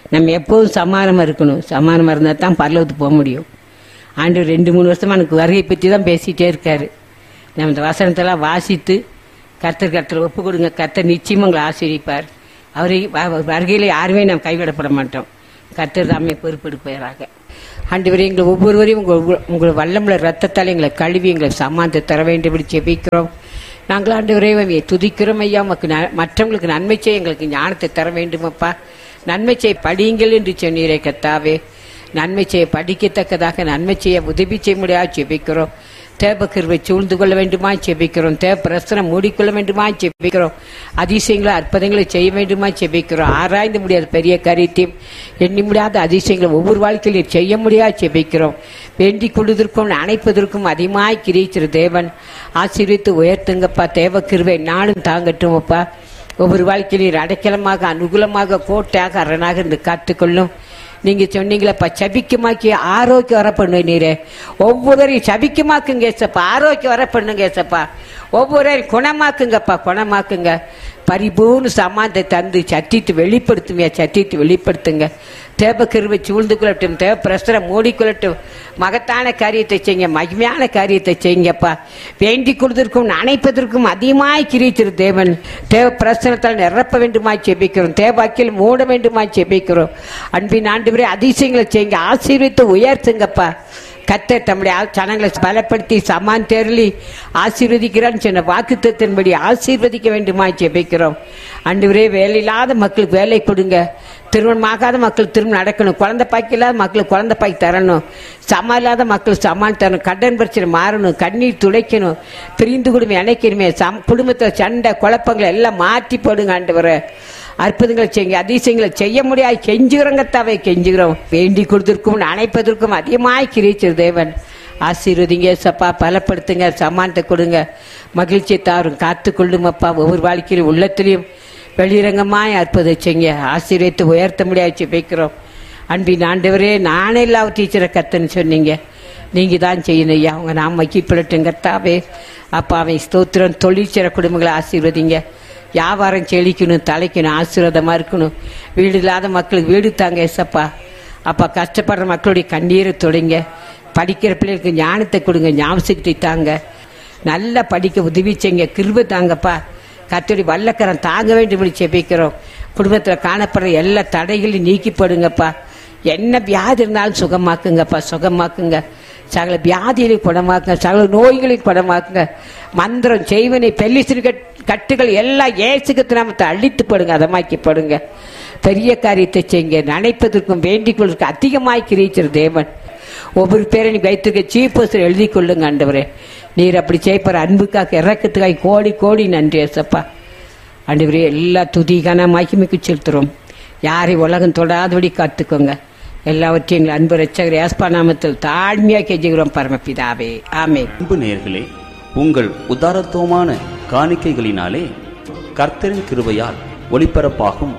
நம்ம எப்போதும் சமாதானமாக இருக்கணும் சமாதானமாக இருந்தால் தான் பரலவத்துக்கு போக முடியும் ஆண்டு ரெண்டு மூணு வருஷமா எனக்கு வருகை பற்றி தான் பேசிகிட்டே இருக்காரு நம்ம இந்த வசனத்தெல்லாம் வாசித்து கர்த்தர் கர்த்தர் ஒப்பு கொடுங்க கர்த்தர் நிச்சயமாக உங்களை ஆசீர்விப்பார் அவரை வ- வருகையில் யாருமே நாம் கைவிடப்பட மாட்டோம் கர்த்தர் தாமே பொறுப்பெடுப்பாராக ஆண்டவரே எங்களை ஒவ்வொருவரையும் உங்கள் உங்கள் வல்லமுள்ள ரத்தத்தால் எங்களை கழுவி எங்களை சமாந்த தர வேண்டும்படி ஜெபிக்கிறோம் நாங்கள் ஆண்டவரே உம்மை துதிக்கிறோம் ஐயா உமக்கு ந- மற்றவங்களுக்கு நன்மை செய்ய எங்களுக்கு ஞானத்தை தர வேண்டுமப்பா நன்மை செய்ய படியுங்கள் என்று சொன்னீரே கத்தாவே நன்மை செய்ய படிக்கத்தக்கதாக நன்மை செய்ய உதவி செய்ய முடியாது ஜெபிக்கிறோம் தேவ கிருவை சூழ்ந்து கொள்ள வேண்டுமா ஜெபிக்கிறோம் தேவ பிரசனம் மூடிக்கொள்ள வேண்டுமா ஜெபிக்கிறோம் அதிசயங்களை அற்புதங்களை செய்ய வேண்டுமா ஜெபிக்கிறோம் ஆராய்ந்து முடியாத பெரிய காரியத்தையும் எண்ணி முடியாத அதிசயங்களை ஒவ்வொரு வாழ்க்கையிலும் செய்ய முடியாது ஜெபிக்கிறோம் வேண்டிக் கொள்வதற்கும் அணைப்பதற்கும் அதிகமாய் கிரீச்சிரு தேவன் ஆசீர்வித்து உயர்த்துங்கப்பா தேவ கிருவை நாளும் தாங்கட்டும் அப்பா ஒவ்வொரு வாழ்க்கையிலும் அடைக்கலமாக அனுகூலமாக கோட்டையாக அரணாக இருந்து காத்துக்கொள்ளும் நீங்க சொன்னீங்களப்பா சபிக்கமாக்கி ஆரோக்கியம் வர பண்ணு நீரே ஒவ்வொருவரையும் சபிக்கமாக்குங்க ஏசப்பா ஆரோக்கியம் வர பண்ணுங்க ஏசப்பா ஒவ்வொருவரையும் குணமாக்குங்கப்பா குணமாக்குங்க பரிபூர்ண சமாந்தை தந்து சத்தித்து வெளிப்படுத்துங்க சத்தித்து வெளிப்படுத்துங்க தேவ கிருவை சூழ்ந்து கொள்ளட்டும் தேவ பிரசரம் மூடிக்கொள்ளட்டும் மகத்தான காரியத்தை செய்யுங்க மகிமையான காரியத்தை செய்யுங்கப்பா வேண்டிக் கொள்வதற்கும் அணைப்பதற்கும் அதிகமாய் கிரித்திரு தேவன் தேவ பிரசனத்தால் நிரப்ப வேண்டுமாய் செபிக்கிறோம் தேவாக்கில் மூட வேண்டுமாய் செபிக்கிறோம் அன்பின் ஆண்டு வரை அதிசயங்களை செய்யுங்க ஆசீர்வித்து உயர்த்துங்கப்பா கத்தர் தம்முடைய ஆ- ஜனங்களை பலப்படுத்தி சமான் தேரலி ஆசீர்வதிக்கிறான்னு சொன்ன வாக்குத்தத்தின்படி ஆசீர்வதிக்க வேண்டுமா ஜெபிக்கிறோம் அன்றுவரே வேலையில்லாத மக்களுக்கு வேலை கொடுங்க திருமணமாகாத மக்கள் திருமணம் நடக்கணும் குழந்தை பாய்க்கு இல்லாத மக்களுக்கு குழந்தை பாய்க்கு தரணும் சமா இல்லாத மக்கள் சமான் தரணும் கடன் பிரச்சனை மாறணும் கண்ணீர் துடைக்கணும் பிரிந்து குடும்பம் இணைக்கணுமே சம் குடும்பத்தில் சண்டை குழப்பங்களை எல்லாம் மாற்றி போடுங்க ஆண்டவரை அற்புதங்களை செய்யுங்க அதிசயங்களை செய்ய முடியாது கெஞ்சுகிறோங்கத்தாவே கெஞ்சுகிறோம் வேண்டி கொடுத்திருக்கும் அணைப்பதற்கும் அதிகமாய் கிரீச்சர் தேவன் ஆசீர்வதிங்க சப்பா பலப்படுத்துங்க சமானத்தை கொடுங்க மகிழ்ச்சியை தாரும் காத்து கொள்ளுமப்பா ஒவ்வொரு வாழ்க்கையிலும் உள்ளத்திலையும் வெளிரங்கமாய் அற்புதம் செய்யுங்க ஆசீர்வதித்து உயர்த்த முடியாது வைக்கிறோம் அன்பின் ஆண்டவரே நானே இல்லாத டீச்சரை கத்துன்னு சொன்னீங்க நீங்க தான் செய்யணும் ஐயா அவங்க நாம் மக்கிப்பிடட்டும் கர்த்தாவே அப்பாவை ஸ்தோத்திரம் தொழிற்சிற குடும்பங்களை ஆசீர்வதிங்க வியாபாரம் செழிக்கணும் தலைக்கணும் ஆசீர்வாதமா இருக்கணும் வீடு இல்லாத மக்களுக்கு வீடு தாங்க ஏசப்பா அப்பா கஷ்டப்படுற மக்களுடைய கண்ணீரை தொடுங்க படிக்கிற பிள்ளைகளுக்கு ஞானத்தை கொடுங்க ஞாபகத்தை தாங்க நல்லா படிக்க உதவி செய்யுங்க கிருபை தாங்கப்பா கத்தோடி வல்லக்கரம் தாங்க வேண்டும் செபிக்கிறோம் குடும்பத்தில் காணப்படுற எல்லா தடைகளையும் நீக்கிப்படுங்கப்பா என்ன வியாதி இருந்தாலும் சுகமாக்குங்கப்பா சுகமாக்குங்க சகல வியாதிகளையும் குணமாக்குங்க சகல நோய்களையும் குணமாக்குங்க மந்திரம் செய்வனை பெல்லிசிறு கட்டுகள் எல்லாம் ஏசுக்கு நாமத்தை அழித்து படுங்க அதமாக்கி பெரிய காரியத்தை செய்யுங்க நினைப்பதற்கும் வேண்டிக் கொள்வதற்கும் அதிகமாய் கிரீச்சர் தேவன் ஒவ்வொரு பேரை நீ வைத்திருக்க சீப் போஸ்டர் எழுதி கொள்ளுங்க ஆண்டவரே நீர் அப்படி செய்ப்பார் அன்புக்காக இறக்கத்துக்காய் கோடி கோடி நன்றி ஏசப்பா ஆண்டவரே எல்லா துதிகான மகிமைக்கு செலுத்துறோம் யாரை உலகம் தொடாதபடி காத்துக்கோங்க எல்லாவற்றையும் எங்கள் அன்பு ரச்சகர் ஏஸ்பா நாமத்தில் தாழ்மையாக கெஞ்சுகிறோம் பரமபிதாவே ஆமே அன்பு நேயர்களே உங்கள் உதாரத்துவமான காணிக்கைகளினாலே கர்த்தரின் கிருபையால் ஒளிபரப்பாகும்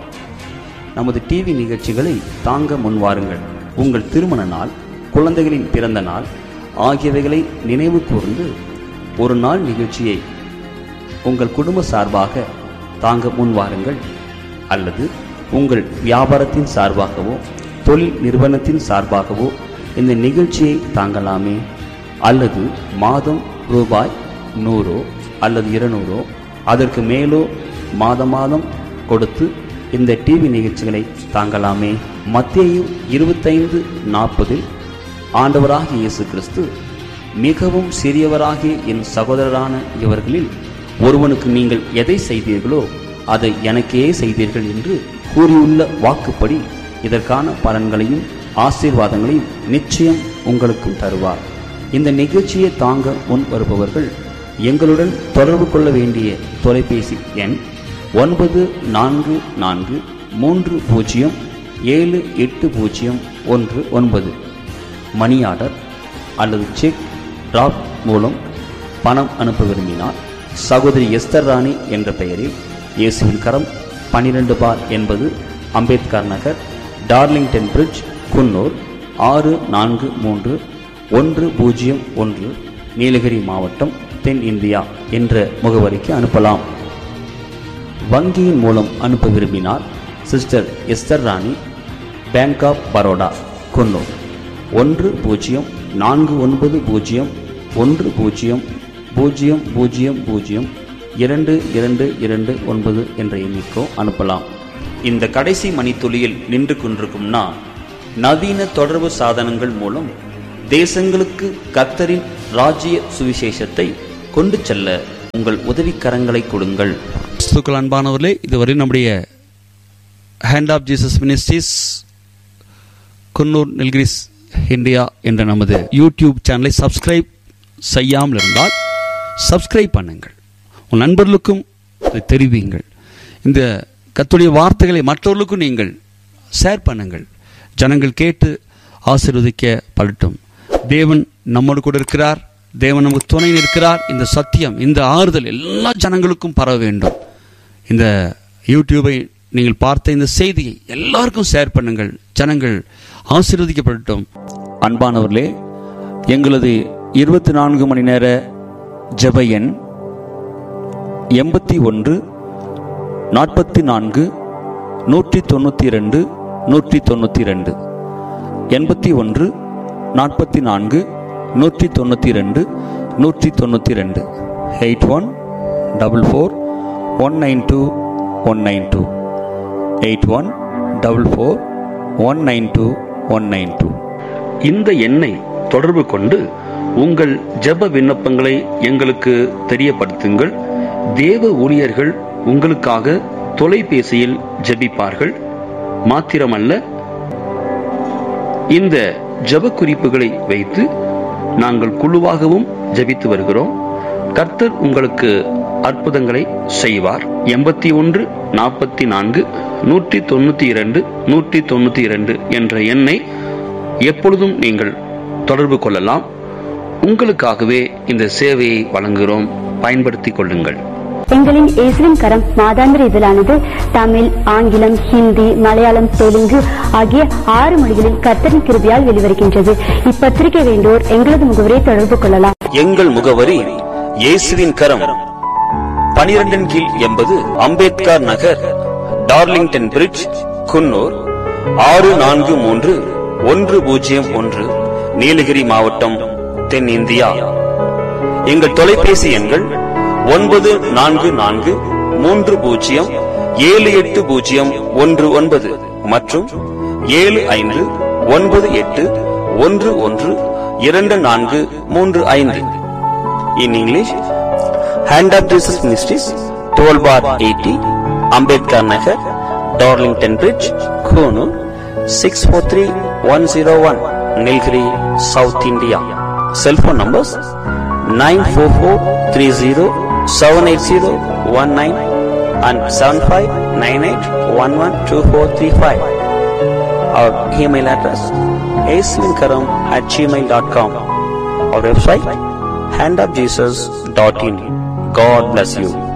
நமது டிவி நிகழ்ச்சிகளை தாங்க முன்வாருங்கள் உங்கள் திருமண நாள் குழந்தைகளின் பிறந்த நாள் ஆகியவைகளை நினைவு கூர்ந்து ஒரு நாள் நிகழ்ச்சியை உங்கள் குடும்ப சார்பாக தாங்க முன்வாருங்கள் அல்லது உங்கள் வியாபாரத்தின் சார்பாகவோ தொழில் நிறுவனத்தின் சார்பாகவோ இந்த நிகழ்ச்சியை தாங்கலாமே அல்லது மாதம் ரூபாய் நூறோ அல்லது இருநூறோ அதற்கு மேலோ மாதம் மாதம் கொடுத்து இந்த டிவி நிகழ்ச்சிகளை தாங்கலாமே மத்தேயு இருபத்தைந்து நாற்பதில் ஆண்டவராகிய இயேசு கிறிஸ்து மிகவும் சிறியவராகிய என் சகோதரரான இவர்களில் ஒருவனுக்கு நீங்கள் எதை செய்தீர்களோ அதை எனக்கே செய்தீர்கள் என்று கூறியுள்ள வாக்குப்படி இதற்கான பலன்களையும் ஆசீர்வாதங்களையும் நிச்சயம் உங்களுக்கும் தருவார் இந்த நிகழ்ச்சியை தாங்க முன் வருபவர்கள் எங்களுடன் தொடர்பு கொள்ள வேண்டிய தொலைபேசி எண் ஒன்பது நான்கு நான்கு மூன்று பூஜ்ஜியம் ஏழு எட்டு பூஜ்ஜியம் ஒன்று ஒன்பது மணி ஆர்டர் அல்லது செக் டிராப் மூலம் பணம் அனுப்ப விரும்பினால் சகோதரி எஸ்தர் ராணி என்ற பெயரில் இயேசுவின் கரம் பன்னிரண்டு பார் என்பது அம்பேத்கர் நகர் டார்லிங்டன் பிரிட்ஜ் குன்னூர் ஆறு நான்கு மூன்று ஒன்று பூஜ்ஜியம் ஒன்று நீலகிரி மாவட்டம் தென் இந்தியா என்ற முகவரிக்கு அனுப்பலாம் வங்கியின் மூலம் அனுப்ப விரும்பினால் sister Esther Rani bank of Baroda Coonoor ஒன்று பூஜ்ஜியம் நான்கு ஒன்பது பூஜ்ஜியம் ஒன்று பூஜ்ஜியம் பூஜ்ஜியம் பூஜ்ஜியம் பூஜ்ஜியம் இரண்டு இரண்டு இரண்டு ஒன்பது என்ற எண்ணிக்கோ அனுப்பலாம் இந்த கடைசி மணித்துளியில் நின்று கொண்டிருக்கும் நான் நவீன தொடர்பு சாதனங்கள் மூலம் தேசங்களுக்கு கத்தரின் ராஜ்ய சுவிசேஷத்தை கொண்டு செல்ல உங்கள் உதவிக்கரங்களை கொடுங்கள் கிறிஸ்துக்கள் அன்பானவர்களே இதுவரை நம்முடைய hand of Jesus ministries Coonoor Nilgiris India என்ற நமது யூடியூப் சேனலை சப்ஸ்கிரைப் செய்யாமல் இருந்தால் சப்ஸ்கிரைப் பண்ணுங்கள் உன் நண்பர்களுக்கும் இதை தெரிவியுங்கள் இந்த கத்துடைய வார்த்தைகளை மற்றவர்களுக்கும் நீங்கள் ஷேர் பண்ணுங்கள் ஜனங்கள் கேட்டு ஆசீர்வதிக்க படட்டும் தேவன் நம்மோடு கூட இருக்கிறார் தேவன் நமக்கு துணை இருக்கிறார் இந்த சத்தியம் இந்த ஆறுதல் எல்லா ஜனங்களுக்கும் பரவ வேண்டும் இந்த யூடியூபை நீங்கள் பார்த்த இந்த செய்தியை எல்லாருக்கும் ஷேர் பண்ணுங்கள் ஜனங்கள் ஆசீர்வதிக்கப்படட்டும் அன்பானவர்களே எங்களது இருபத்தி நான்கு மணி நேர ஜெப எண் எண்பத்தி ஒன்று நாற்பத்தி நான்கு நூற்றி தொண்ணூற்றி ரெண்டு நூற்றி தொண்ணூற்றி ரெண்டு எண்பத்தி ஒன்று நாற்பத்தி நான்கு நூற்றி தொண்ணூற்றி ரெண்டு நூற்றி தொண்ணூற்றி ரெண்டு eight one double four one nine two one nine two eight one double four one nine two one nine two இந்த எண்ணை தொடர்பு கொண்டு உங்கள் ஜெப விண்ணப்பங்களை எங்களுக்கு தெரியப்படுத்துங்கள் தேவ ஊழியர்கள் உங்களுக்காக தொலைபேசியில் ஜெபிப்பார்கள் மாத்திரமல்ல இந்த ஜெப குறிப்புகளை வைத்து நாங்கள் குழுவாகவும் ஜெபித்து வருகிறோம் கர்த்தர் உங்களுக்கு அற்புதங்களை செய்வார் எண்பத்தி ஒன்று நாற்பத்தி நான்கு நூற்றி தொண்ணூத்தி இரண்டு நூற்றி தொண்ணூத்தி இரண்டு என்ற எண்ணை எப்பொழுதும் நீங்கள் தொடர்பு கொள்ளலாம் உங்களுக்காகவே இந்த சேவையை வழங்குகிறோம் பயன்படுத்திக் கொள்ளுங்கள் எங்களின் இயேசுவின் கரம் மாதாந்திர இதழானது தமிழ் ஆங்கிலம் ஹிந்தி மலையாளம் தெலுங்கு ஆகிய ஆறு மொழிகளில் கர்த்தரின் கிருபியால் வெளிவருகின்றது இப்பத்திரிகை வேண்டோர் எங்களது முகவரியை தொடர்பு கொள்ளலாம் எங்கள் முகவரி இயேசுவின் கரம் பனிரெண்டின் கீழ் எண்பது அம்பேத்கர் நகர் டார்லிங்டன் பிரிட்ஜ் குன்னூர் ஆறு நான்கு மூன்று ஒன்று பூஜ்ஜியம் ஒன்று நீலகிரி மாவட்டம் தென்னிந்தியா எங்கள் தொலைபேசி எண்கள் ஒன்பது நான்கு நான்கு மூன்று பூஜ்ஜியம் ஏழு எட்டு பூஜ்ஜியம் ஒன்று ஒன்பது மற்றும் ஏழு ஐந்து ஒன்பது எட்டு ஒன்று ஒன்று இரண்டு நான்கு மூன்று ஐந்து in English hand of Jesus ministries twelve bar eighty Ambedkar Nagar Darlington bridge Coonoor six four three one zero one Nilgiri south India cellphone numbers nine four four three zero seven eight zero one nine and seven five nine eight one one two four three five our email address ஏசுவின்கரம் at Gmail dot com our website handofjesus.in. God bless you.